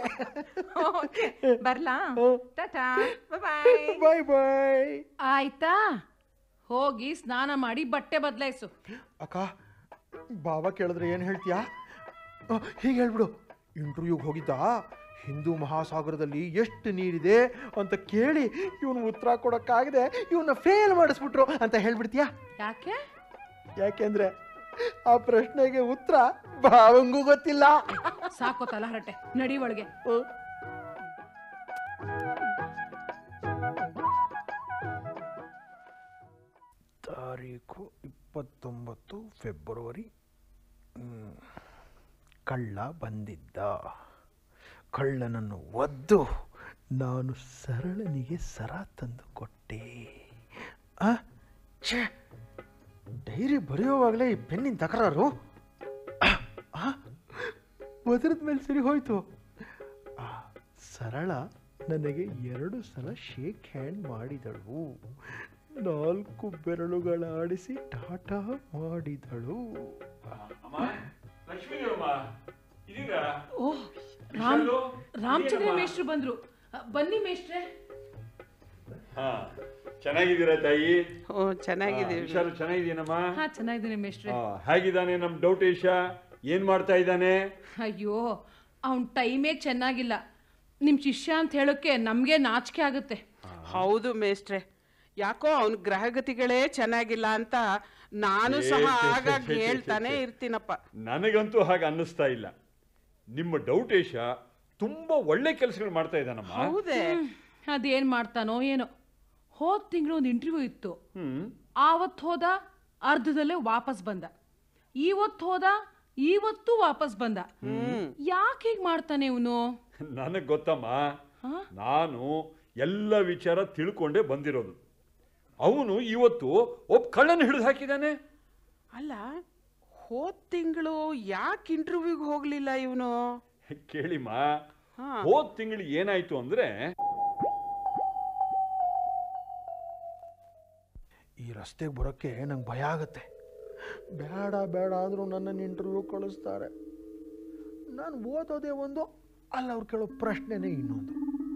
ಓಕೆ ಬರ್ಲಾ ಹ್ಮ್. ಟಾಟಾ ಬಾಯ್ ಬಾಯ್ ಬಾಯ್ ಆಯ್ತಾ ಹೋಗಿ ಸ್ನಾನ ಮಾಡಿ ಬಟ್ಟೆ ಬದಲಾಯಿಸು ಅಕ್ಕ ಬಾಬಾ ಕೇಳಿದ್ರೆ ಏನು ಹೇಳ್ತೀಯಾ ಹೀಗೆ ಹೇಳ್ಬಿಡು ಇಂಟರ್ವ್ಯೂಗೆ ಹೋಗಿದ್ದ ಹಿಂದೂ ಮಹಾಸಾಗರದಲ್ಲಿ ಎಷ್ಟು ನೀರಿದೆ ಅಂತ ಕೇಳಿ ಇವನು ಉತ್ತರ ಕೊಡೋಕ್ಕಾಗದೆ ಇವನ್ನ ಫೇಲ್ ಮಾಡಿಸ್ಬಿಟ್ರು ಅಂತ ಹೇಳ್ಬಿಡ್ತೀಯಾ ಯಾಕೆ ಯಾಕೆಂದ್ರೆ ಆ ಪ್ರಶ್ನೆಗೆ ಉತ್ತರ ಭಾವಂಗೂ ಗೊತ್ತಿಲ್ಲ ಸಾಕೋ ತಲಹರಟೆ ನಡಿ ಒಳಗೆ ತಾರೀಕು ಇಪ್ಪತ್ತೊಂಬತ್ತು ಫೆಬ್ರವರಿ ಹ್ಮ್. ಕಳ್ಳ ಬಂದಿದ್ದ ಕಳ್ಳನನ್ನು ಒದ್ದು ನಾನು ಸರಳನಿಗೆ ಸರ ತಂದು ಕೊಟ್ಟೆ ಆ? ಛೇ ಡೈರಿ ಬರೆಯುವಾಗಲೇ ಈ ಪೆನ್ನಿನ ತಕರಾರು ಒದರದ ಮೇಲೆ ಸರಿ ಹೋಯ್ತು ಆ ಸರಳ ನನಗೆ ಎರಡು ಸಲ ಶೇಕ್ ಹ್ಯಾಂಡ್ ಮಾಡಿದಳು ನಾಲ್ಕು ಬೆರಳುಗಳ ಆಡಿಸಿ ಟಾಟಾ ಮಾಡಿದಳು ಲಕ್ಷ್ಮೀ ಅಮ್ಮ ಇದೀರಾ ಓಹ್ ರಾಮ್ ರಾಮಚಂದ್ರ ಮೇಷ್ಟ್ರು ಬಂದ್ರು ಅ, ಬನ್ನಿ ಮೇಷ್ಟ್ರೆ ಹಾ ಚೆನ್ನಾಗಿದ್ದೀರಾ ತಾಯಿ ಓ ಚೆನ್ನಾಗಿದ್ದೀವಿ ವಿಶಾಲು ಚೆನ್ನಾಗಿದ್ದೀನಮ್ಮ ಹಾ ಚೆನ್ನಾಗಿದ್ದೀನಿ ಮೇಷ್ಟ್ರೆ ಆ, ಹೇಗಿದ್ದಾನೆ ನಮ್ ಡೌಟೇಶ ಏನ್ ಮಾಡ್ತಾ ಇದ್ದಾನೆ ಅಯ್ಯೋ ಅವನ್ ಟೈಮೇ ಚೆನ್ನಾಗಿಲ್ಲ ನಿಮ್ ಶಿಷ್ಯ ಅಂತ ಹೇಳೋಕೆ ನಮ್ಗೆ ನಾಚಿಕೆ ಆಗುತ್ತೆ ಹೌದು ಮೇಸ್ಟ್ರೆ ಯಾಕೋ ಅವನ ಗ್ರಹಗತಿಗಳೇ ಚೆನ್ನಾಗಿಲ್ಲ ಅಂತ ನಾನು ಛೇ, ಸಹ ಛೇ, ಛೇ, ಆಗಾಗ ಛೇ, ಛೇ, ಹೇಳ್ತಾನೆ ಛೇ. ಇರ್ತೀನಪ್ಪ ನನಗಂತೂ ಹಾಗೆ ಅನ್ನಿಸ್ತಾ ಇಲ್ಲ ನಿಮ್ಮ ಡೌಟೇಶ ತುಂಬಾ ಒಳ್ಳೆ ಕೆಲಸಗಳು ಮಾಡ್ತಾ ಇದ್ದಾನಮ್ಮ ಹೌದೇ ಅದೇನ್ ಮಾಡ್ತಾನೋ ಏನೋ ಹೋದ್ ತಿಂಗಳು ಒಂದು ಇಂಟರ್ವ್ಯೂ ಇತ್ತು ಹ್ಮ್ ಆವತ್ತು ಹೋದ ಅರ್ಧದಲ್ಲೇ ವಾಪಸ್ ಬಂದ ಇವತ್ತು ಹೋದ ಇವತ್ತು ವಾಪಸ್ ಬಂದ ಯಾಕೆ ಹೀಗ್ ಮಾಡ್ತಾನೆ ಇವನು ನನಗ್ ಗೊತ್ತಮ್ಮ ನಾನು ಎಲ್ಲ ವಿಚಾರ ತಿಳ್ಕೊಂಡೇ ಬಂದಿರೋದು ಅವನು ಇವತ್ತು ಒಬ್ಬ ಕಳ್ಳನ ಹಿಡಿದು ಹಾಕಿದ್ದಾನೆ ಅಲ್ಲ ಹೋದ್ ತಿಂಗಳು ಯಾಕೆ ಇಂಟರ್ವ್ಯೂಗೆ ಹೋಗ್ಲಿಲ್ಲ ಇವನು ಕೇಳಿಮ್ಮ ಹಾ. ಹೋದ್ ತಿಂಗಳು ಏನಾಯ್ತು ಅಂದ್ರೆ ಈ ರಸ್ತೆಗೆ ಬರೋಕ್ಕೆ ನಂಗೆ ಭಯ ಆಗುತ್ತೆ ಬೇಡ ಬೇಡ ಆದರೂ ನನ್ನನ್ನು ಇಂಟರ್ವ್ಯೂ ಕಳಿಸ್ತಾರೆ ನಾನು ಓದೋದೇ ಒಂದು ಅಲ್ಲಿ ಅವ್ರು ಕೇಳೋ ಪ್ರಶ್ನೆನೇ ಇನ್ನೊಂದು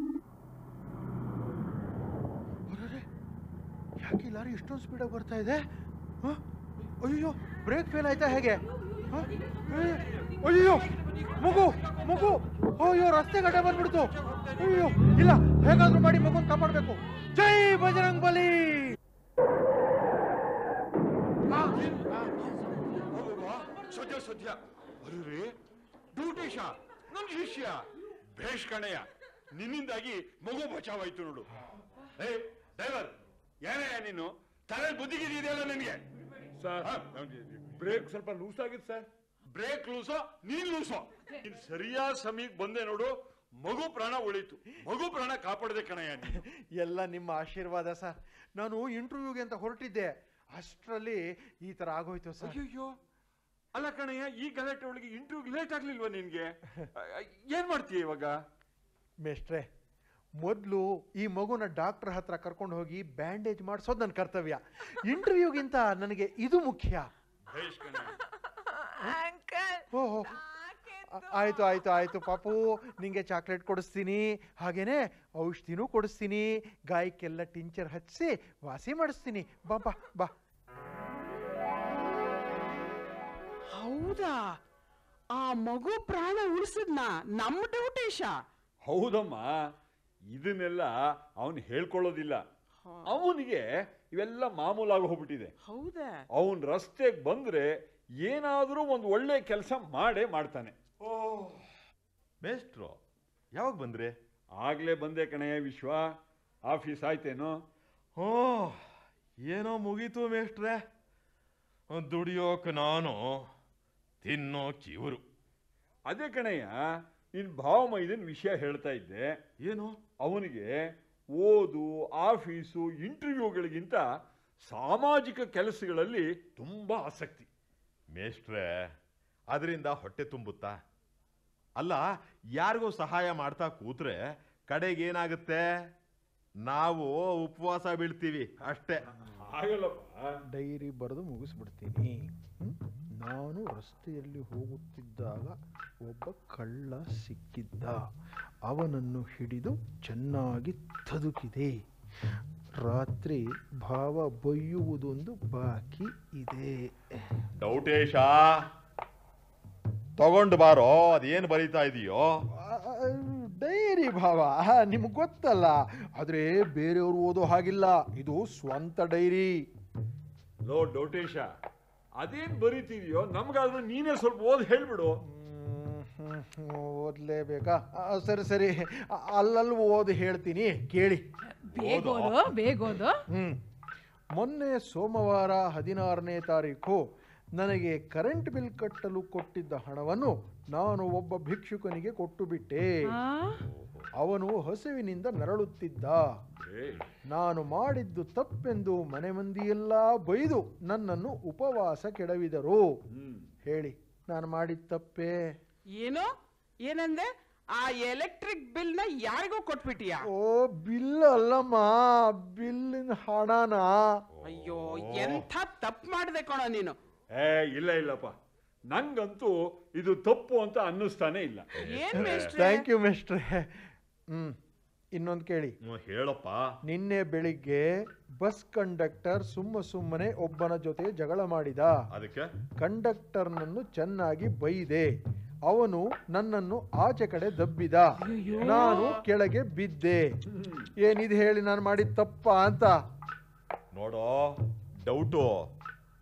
ಅರೆರೆ, ಯಾಕೆ ಈ ಲಾರಿ ಇಷ್ಟೊಂದು ಸ್ಪೀಡಾಗಿ ಬರ್ತಾ ಇದೆ ಹ? ಅಯ್ಯೋ ಬ್ರೇಕ್ ಫೇಲ್ ಆಯ್ತಾ ಹೇಗೆ ಹ? ಏ, ಅಯ್ಯೋ ಮಗು ಮಗು ಅಯ್ಯೋ ರಸ್ತೆ ಗಡ್ಡೆ ಬಂದ್ಬಿಡ್ತು ಅಯ್ಯೋ ಇಲ್ಲ ಹೇಗಾದ್ರೂ ಮಾಡಿ ಮಗುನ್ ಕಾಪಾಡಬೇಕು ಜೈ ಬಜರಂಗ್ ಬಲಿ ಸದ್ಯ ಸದ್ಯ ಅರೆ ಡೂಟೇಶ ನನ್ನ ಶಿಷ್ಯ ಭೇಷ್ ಕಣಯ್ಯ ನಿನ್ನಿಂದಾಗಿ ಮಗು ಬಚಾವಾಯ್ತು ನೋಡು ಏ ಡ್ರೈವರ್ ಏನೇ ನೀನು ತಲೆ ಬುದ್ಧಿಗಿದೆಯಲ್ಲ ನಿನಗೆ ಸರ್ ಬ್ರೇಕ್ ಸ್ವಲ್ಪ ಲೂಸ್ ಆಗಿತ್ತು ಸರ್ ಬ್ರೇಕ್ ಲೂಸೋ ನೀನ್ ಲೂಸೋ ನೀನ್ ಸರಿಯಾದ ಸಮಯಕ್ಕೆ ಬಂದೆ ನೋಡು ಮಗು ಪ್ರಾಣ ಉಳಿತು ಮಗು ಪ್ರಾಣ ಕಾಪಾಡದೆ ಕಣಯ್ಯ ನೀನು ಎಲ್ಲ ನಿಮ್ಮ ಆಶೀರ್ವಾದ ಸರ್ ನಾನು ಇಂಟರ್ವ್ಯೂಗೆ ಅಂತ ಹೊರಟಿದ್ದೆ ಅಷ್ಟರಲ್ಲಿ ಈ ಥರ ಆಗೋಯ್ತು ಸರ್ ಅಯ್ಯಯ್ಯೋ ಅಲ್ಲ ಕಣಯ್ಯ ಈ ಗಲಾಟೆ ಒಳಗೆ ಇಂಟರ್ವ್ಯೂ ಲೇಟ್ ಆಗ್ಲಿಲ್ವಾ ನಿನ್ಗೆ ಅ- ಅ- ಏನ್ ಮಾಡ್ತೀಯ ಇವಾಗ ಮೇಷ್ಟ್ರೆ ಮೊದಲು ಈ ಮಗುನ ಡಾಕ್ಟರ್ ಹತ್ರ ಕರ್ಕೊಂಡು ಹೋಗಿ ಬ್ಯಾಂಡೇಜ್ ಮಾಡಿಸೋದು ನನ್ನ ಕರ್ತವ್ಯ ಇಂಟರ್ವ್ಯೂಗಿಂತ ನನಗೆ ಇದು ಮುಖ್ಯ ಭೇಷ್ ಕಣಯ್ಯ ಓಹೋ ಆ- ಆಯ್ತು ಆಯ್ತು ಆಯ್ತು ಪಾಪು ನಿಂಗೆ ಚಾಕ್ಲೇಟ್ ಕೊಡಿಸ್ತೀನಿ ಹಾಗೇನೆ ಔಷಧಿನೂ ಕೊಡಿಸ್ತೀನಿ ಗಾಯಕ್ಕೆಲ್ಲ ಟಿಂಚರ್ ಹಚ್ಚಿಸಿ ವಾಸಿ ಮಾಡಿಸ್ತೀನಿ ಬಾ ಬಾ ಬಾ ಹೌದಾ ಆ ಮಗು ಪ್ರಾಣ ಉಳಿಸಿದ್ನಾ ನಮ್ಮ ಡೌಟೇಶ ಹೌದಮ್ಮ ಇದನ್ನೆಲ್ಲ ಅವನು ಹೇಳ್ಕೊಳ್ಳೋದಿಲ್ಲ ಅವನಿಗೆ ಇವೆಲ್ಲ ಮಾಮೂಲಾಗಿ ಹೋಗ್ಬಿಟ್ಟಿದೆ ಹೌದಾ ಅವನ್ ರಸ್ತೆಗೆ ಬಂದ್ರೆ ಏನಾದರೂ ಒಂದು ಒಳ್ಳೆ ಕೆಲಸ ಮಾಡೇ ಮಾಡ್ತಾನೆ ಮೇಷ್ಟ್ರು ಯಾವಾಗ ಬಂದ್ರಿ ಆಗ್ಲೇ ಬಂದೆ ಕಣಯ್ಯ ವಿಶ್ವ ಆಫೀಸ್ ಆಯ್ತೇನೋ ಓ ಏನೋ ಮುಗೀತು ಮೇಷ್ಟ್ರೆ ದುಡಿಯೋಕ್ ನಾನು ತಿನ್ನೋಕ್ ಇವರು ಅದೇ ಕಣಯ್ಯ ನಿನ್ ಭಾವಮೈದನ್ ವಿಷಯ ಹೇಳ್ತಾ ಇದ್ದೆ ಏನು ಅವನಿಗೆ ಓದು ಆಫೀಸು ಇಂಟರ್ವ್ಯೂಗಳಿಗಿಂತ ಸಾಮಾಜಿಕ ಕೆಲಸಗಳಲ್ಲಿ ತುಂಬಾ ಆಸಕ್ತಿ ಮೇಷ್ಟ್ರೆ ಅದರಿಂದ ಹೊಟ್ಟೆ ತುಂಬುತ್ತಾ ಅಲ್ಲ ಯಾರಿಗೂ ಸಹಾಯ ಮಾಡ್ತಾ ಕೂತ್ರೆ ಕಡೆಗೇನಾಗುತ್ತೆ ನಾವು ಉಪವಾಸ ಬೀಳ್ತೀವಿ ಅಷ್ಟೇ ಆಗಲ್ಲಪ್ಪ ಡೈರಿ ಬರೆದು ಮುಗಿಸ್ಬಿಡ್ತೀನಿ ಹ್ಮ್? ನಾನು ರಸ್ತೆಯಲ್ಲಿ ಹೋಗುತ್ತಿದ್ದಾಗ ಒಬ್ಬ ಕಳ್ಳ ಸಿಕ್ಕಿದ್ದ ಅವನನ್ನು ಹಿಡಿದು ಚೆನ್ನಾಗಿ ತದುಕಿದೆ ರಾತ್ರಿ ಭಾವ ಬೈಯುವುದೊಂದು ಬಾಕಿ ಇದೆ ಡೌಟೇಶ ತಗೊಂಡು ಬಾರೋ ಅದೇನು ಬರೀತಾ ಇದೆಯೋ ಆ, ಡೈರಿ ಭಾವ ನಿಮ್ಗೆ ಗೊತ್ತಲ್ಲ ಆದರೆ ಬೇರೆಯವರು ಓದೋ ಹಾಗಿಲ್ಲ ಇದು ಸ್ವಂತ ಡೈರಿ ಲೋ ಡೋಟೇಶ ಅದೇನ್ ಬರೀತಿದ್ಯೋ ನಮ್ಗಾದ್ರೂ ನೀನೇ ಸ್ವಲ್ಪ ಓದ್ ಹೇಳ್ಬಿಡು ಹ್ಮ್, ಹ್ಮ್, ಓದ್ಲೇಬೇಕಾ ಆ, ಸರಿ ಸರಿ ಅ- ಅಲ್ಲಲ್ಲಿ ಓದಿ ಹೇಳ್ತೀನಿ ಕೇಳಿ ಬೇಗೋದು ಬೇಗೋದು ಹ್ಮ್ ಮೊನ್ನೆ ಸೋಮವಾರ ಹದಿನಾರನೇ ತಾರೀಕು ನನಗೆ ಕರೆಂಟ್ ಬಿಲ್ ಕಟ್ಟಲು ಕೊಟ್ಟಿದ್ದ ಹಣವನ್ನು ನಾನು ಒಬ್ಬ ಭಿಕ್ಷುಕನಿಗೆ ಕೊಟ್ಟು ಬಿಟ್ಟೆ ಆ? ಅವನು ಹಸುವಿನಿಂದ ನರಳುತ್ತಿದ್ದ ಏ, ನಾನು ಮಾಡಿದ್ದು ತಪ್ಪೆಂದು ಮನೆ ಮಂದಿಯೆಲ್ಲ ಬೈದು ನನ್ನನ್ನು ಉಪವಾಸ ಕೆಡವಿದರು ಹ್ಮ್ ಹೇಳಿ ನಾನು ಮಾಡಿದ ತಪ್ಪೇ ಏನು ಏನಂದೆ ಆ ಎಲೆಕ್ಟ್ರಿಕ್ ಬಿಲ್ ನ ಯಾರಿಗೋ ಕೊಟ್ಬಿಟ್ಟಿಯಾ ಓ ಬಿಲ್ ಅಲ್ಲಮ್ಮ ಬಿಲ್ಲಿನ ಹಣನ ಅಯ್ಯೋ ಎಂಥ ತಪ್ಪು ಮಾಡಿದೆ ಕಣೋ ನೀನು ಏ ಇಲ್ಲ ಇಲ್ಲಪ್ಪ ನಂಗಂತೂ ಇದು ತಪ್ಪು ಅಂತ ಅನ್ನಿಸ್ತಾನೆ ಇಲ್ಲ ಏನ್ ಮೇಷ್ಟ್ರೆ? ಥ್ಯಾಂಕ್ ಯು ಮಿಸ್ಟ್ರೆ ಹ್ಮ್ ಇನ್ನೊಂದು ಕೇಳಿ ಹ್ಮ್, ಹೇಳಪ್ಪ ನಿನ್ನೆ ಬೆಳಿಗ್ಗೆ ಬಸ್ ಕಂಡಕ್ಟರ್ ಸುಮ್ಮ ಸುಮ್ಮನೆ ಒಬ್ಬನ ಜೊತೆ ಜಗಳ ಮಾಡಿದ ಅದಕ್ಕೆ ಕಂಡಕ್ಟರ್ನನ್ನು ಚೆನ್ನಾಗಿ ಬೈದೆ ಅವನು ನನ್ನನ್ನು ಆಚೆ ಕಡೆ ದಬ್ಬಿದ ನಾನು ಕೆಳಗೆ ಬಿದ್ದೆ ಏನಿದು ಹೇಳಿ ನಾನು ಮಾಡಿದ ತಪ್ಪ ಅಂತ ನೋಡೋ ಡೌಟು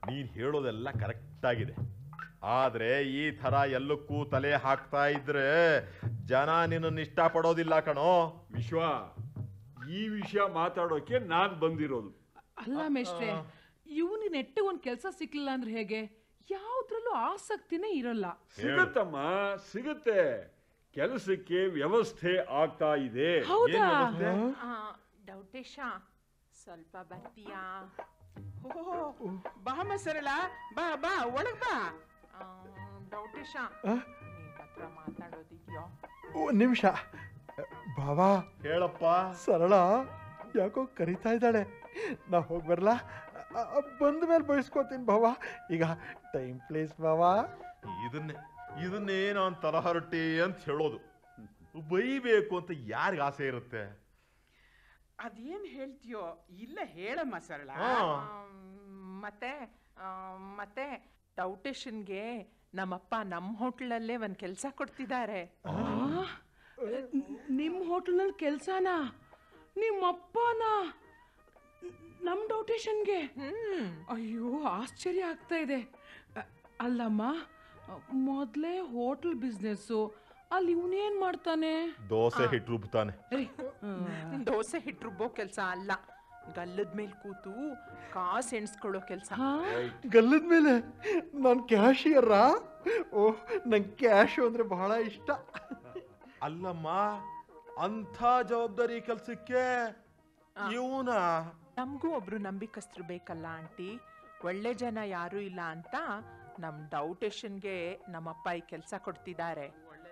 ನೀನ್ ಹೇಳೋದೆಲ್ಲ ಕರೆಕ್ಟ್ ಆಗಿದೆ ಆದ್ರೆ ಈ ತರ ಎಲ್ಲಕ್ಕೂ ತಲೆ ಹಾಕ್ತಾ ಇದ್ರೆ ಜನ ನಿನ್ನನ್ನು ಇಷ್ಟಪಡೋದಿಲ್ಲ ಕಣೋ ವಿಶ್ವ ಈ ವಿಷಯ ಮಾತಾಡೋಕೆ ನಾನ್ ಬಂದಿರೋದು ಅಲ್ಲ ಮೇಷ್ಟ್ರೆ ಇವನು ನೆಟ್ಟಿಗೆ ಒಂದು ಕೆಲಸ ಸಿಕ್ಲಿಲ್ಲ ಅಂದ್ರೆ ಹೇಗೆ ಯಾವ್ದ್ರಲ್ಲೂ ಆಸಕ್ತಿನೇ ಇರಲ್ಲ ಸಿಗುತ್ತಮ್ಮ ಸಿಗುತ್ತೆ ಕೆಲಸಕ್ಕೆ ವ್ಯವಸ್ಥೆ ಆಗ್ತಾ ಇದೆ ಹೌದಾ ಆ, ಡೌಟೇಶ ಸ್ವಲ್ಪ ಬರ್ತೀಯಾ ಓ ಬಾಮ ಸರಳ ಬಾ ಬಾ ಒಳಗ್ ಬಾ ಆ, ಡೌಟೇಶ ನಿನ್ ಹತ್ರ ಮಾತಾಡೋದಿದ್ಯೋ ಒಂದು ನಿಮಿಷ ಬಾವಾ ಹೇಳಪ್ಪ ಸರಳ ಯಾಕೋ ಕರಿತಾ ಇದ್ದಾಳೆ ನಾ ಹೋಗಿ ಬರಲಾ ಬಂದ ಮೇಲೆ ಬಯಸ್ಕೋತೀನಿ ಬಾವಾ ಈಗ ಟೈಮ್ ಪ್ಲೇಸ್ ಬಾವಾ ಇದನ್ನೇ ಇದನ್ನೇ ನಾನು ತಲಹರಟಿ ಅಂತ ಹೇಳೋದು ಬೈಬೇಕು ಅಂತ ಯಾರಿಗ ಆಸೆ ಇರುತ್ತೆ ಅದೇನ್ ಹೇಳ್ತೀಯೋ ಇಲ್ಲ ಹೇಳಮ್ಮ ಸರಳ ಹಾ. ಆಮ್, ಮತ್ತೆ ಆ, ಮತ್ತೆ ಡೌಟೇಶನ್ಗೆ ನಮ್ಮಪ್ಪ ನಮ್ಮ ಹೋಟ್ಲಲ್ಲೇ ಒಂದು ಕೆಲಸ ಕೊಡ್ತಿದ್ದಾರೆ ನಿಮ್ಮ ಹೋಟೆಲ್ನಲ್ಲಿ ಕೆಲ್ಸನಾ ನಿಮ್ಮಪ್ಪನ ನಮ್ಮ ಡೌಟೇಶನ್ಗೆ ಅಯ್ಯೋ ಆಶ್ಚರ್ಯ ಆಗ್ತಾ ಇದೆ ಅ- ಅಲ್ಲಮ್ಮ ಮೊದಲೇ ಹೋಟೆಲ್ ಬಿಸ್ನೆಸ್ಸು ಅಲ್ಲಿ ಇವನೇನ್ ಮಾಡ್ತಾನೆ ದೋಸೆ ಹಿಟ್ಟು ರುಬ್ತಾನೆ ಏಯ್, ದೋಸೆ ಹಿಟ್ಟು ರುಬ್ಬೋ ಕೆಲಸ ಅಲ್ಲ ಗಲ್ಲದ ಮೇಲೆ ಕೂತು ಕಾಸು ಎಣಿಸ್ಕೊಳ್ಳೋ ಕೆಲಸ ಹಾ ಗಲ್ಲದ ಮೇಲೆ ನಾನು ಕ್ಯಾಶಿಯರಾ ಓಹ್ ನಂಗೆ ಕ್ಯಾಶು ಅಂದರೆ ಬಹಳ ಇಷ್ಟ ಅಲ್ಲಮ್ಮ ಅಂಥ ಜವಾಬ್ದಾರಿ ಕೆಲ್ಸಕ್ಕೆ ಇವನ ನಮಗೂ ಒಬ್ರು ನಂಬಿಕಸ್ತರು ಬೇಕಲ್ಲ ಆಂಟಿ ಒಳ್ಳೆ ಜನ ಯಾರೂ ಇಲ್ಲ ಅಂತ ನಮ್ಮ ಡೌಟೇಶನ್ಗೆ ನಮ್ಮಪ್ಪ ಈ ಕೆಲಸ ಕೊಡ್ತಿದ್ದಾರೆ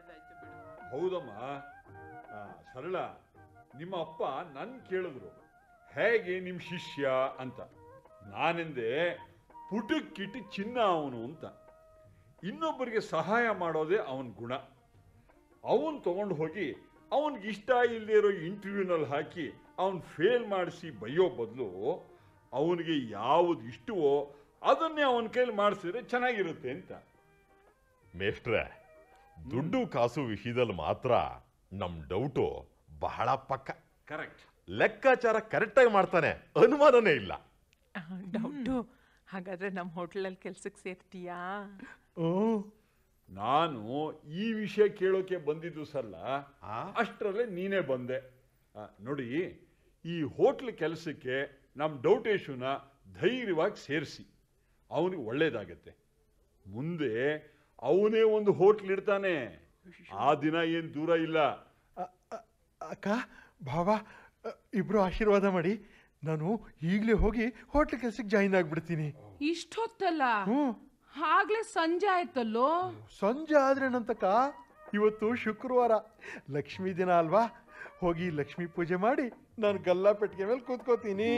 ಹೌದಮ್ಮ ಆ, ಸರಳ ನಿಮ್ಮ ಅಪ್ಪ ನನ್ ಕೇಳಿದ್ರು ಹೇಗೆ ನಿಮ್ ಶಿಷ್ಯ ಅಂತ ನಾನೆಂದೆ ಪುಟಕ್ಕಿಟ್ಟು ಚಿನ್ನ ಅವನು ಅಂತ ಇನ್ನೊಬ್ಬರಿಗೆ ಸಹಾಯ ಮಾಡೋದೇ ಅವನ ಗುಣ ಅವನ್ ತಗೊಂಡು ಹೋಗಿ ಅವನಿಗೆ ಇಷ್ಟ ಇಲ್ಲದೆ ಇರೋ ಇಂಟರ್ವ್ಯೂನಲ್ಲಿ ಹಾಕಿ ಅವನ್ ಫೇಲ್ ಮಾಡಿಸಿ ಬೈಯೋ ಬದಲು ಅವನಿಗೆ ಯಾವುದು ಇಷ್ಟವೋ ಅದನ್ನೇ ಅವನ ಕೈಲಿ ಮಾಡಿಸಿದ್ರೆ ಚೆನ್ನಾಗಿರುತ್ತೆ ಅಂತ ಮೇಷ್ಟ್ರೆ ದುಡ್ಡು ಕಾಸು ವಿಷಯದಲ್ಲಿ ಮಾತ್ರ ನಮ್ ಡೌಟು ಬಹಳ ಪಕ್ಕ ಕರೆಕ್ಟ್ ಲೆಕ್ಕಾಚಾರ ಕರೆಕ್ಟಾಗಿ ಮಾಡ್ತಾನೆ ಅನುಮಾನನೇ ಇಲ್ಲ ಡೌಟು ಹಾಗಾದ್ರೆ ನಮ್ಮ ಹೋಟ್ಲಲ್ಲಿ ಕೆಲ್ಸಕ್ಕೆ ಸೇರ್ತೀಯಾ ಓ ನಾನು ಈ ವಿಷಯ ಕೇಳೋಕೆ ಬಂದಿದ್ದು ಸಲ್ಲ ಆ? ಅಷ್ಟರಲ್ಲೇ ನೀನೇ ಬಂದೆ ಆ, ನೋಡಿ ಈ ಹೋಟ್ಲ್ ಕೆಲಸಕ್ಕೆ ನಮ್ಮ ಡೌಟೇಶುನ ಧೈರ್ಯವಾಗಿ ಸೇರಿಸಿ ಅವನಿಗೆ ಒಳ್ಳೇದಾಗತ್ತೆ ಮುಂದೆ ಅವನೇ ಒಂದು ಹೋಟ್ಲ್ ಇಡ್ತಾನೆ ಆ ದಿನ ಏನು ದೂರ ಇಲ್ಲ ಅ- ಅ- ಅಕ್ಕ ಭಾವ ಅ, ಇಬ್ರು ಆಶೀರ್ವಾದ ಮಾಡಿ ನಾನು ಈಗಲೇ ಹೋಗಿ ಹೋಟ್ಲ್ ಕೆಲ್ಸಕ್ಕೆ ಜಾಯಿನ್ ಆಗ್ಬಿಡ್ತೀನಿ ಇಷ್ಟೊತ್ತಲ್ಲ ಹ್ಞೂ ಆಗ್ಲೇ ಸಂಜೆ ಆಯ್ತಲ್ಲೋ ಸಂಜೆ ಆದ್ರೇನಂತಕ್ಕ ಇವತ್ತು ಶುಕ್ರವಾರ ಲಕ್ಷ್ಮೀ ದಿನ ಅಲ್ವಾ ಹೋಗಿ ಲಕ್ಷ್ಮೀ ಪೂಜೆ ಮಾಡಿ ನಾನು ಗಲ್ಲಾ ಪೆಟ್ಟಿಗೆ ಮೇಲೆ ಕೂತ್ಕೋತೀನಿ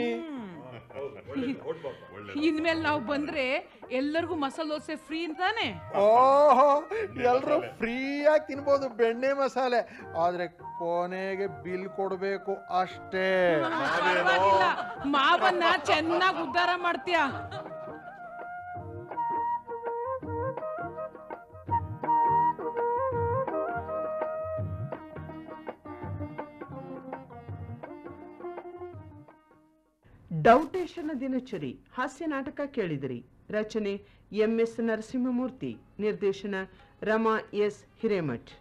ಇನ್ಮೇಲೆ ನಾವು ಬಂದ್ರೆ ಎಲ್ಲರಿಗೂ ಮಸಾಲೆ ದೋಸೆ ಫ್ರೀ ಅಂತಾನೆ ಓಹೋ ಎಲ್ರು ಫ್ರೀಯಾಗಿ ತಿನ್ಬೋದು ಬೆಣ್ಣೆ ಮಸಾಲೆ ಆದ್ರೆ ಕೊನೆಗೆ ಬಿಲ್ ಕೊಡಬೇಕು ಅಷ್ಟೇ ಪರವಾಗಿಲ್ಲ ಮಾವನ್ನ ಚೆನ್ನಾಗಿ ಉದ್ಧಾರ ಮಾಡ್ತೀಯ ಡೌಟೇಶನ ದಿನಚರಿ ಹಾಸ್ಯ ನಾಟಕ ಕೇಳಿದಿರಿ ರಚನೆ ಎಂ ಎಸ್ ನರಸಿಂಹಮೂರ್ತಿ ನಿರ್ದೇಶನ ರಮಾ ಎಸ್ ಹಿರೇಮಠ್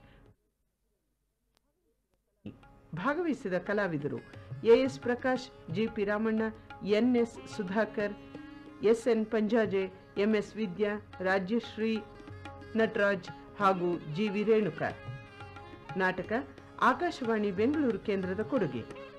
ಭಾಗವಹಿಸಿದ ಕಲಾವಿದರು A S Prakash G P Ramanna N S Sudhakar S N Panjaje M S Vidya Rajyashree Nataraj ಹಾಗೂ ಜಿ ವಿ ರೇಣುಕಾ ನಾಟಕ ಆಕಾಶವಾಣಿ ಬೆಂಗಳೂರು ಕೇಂದ್ರದ ಕೊಡುಗೆ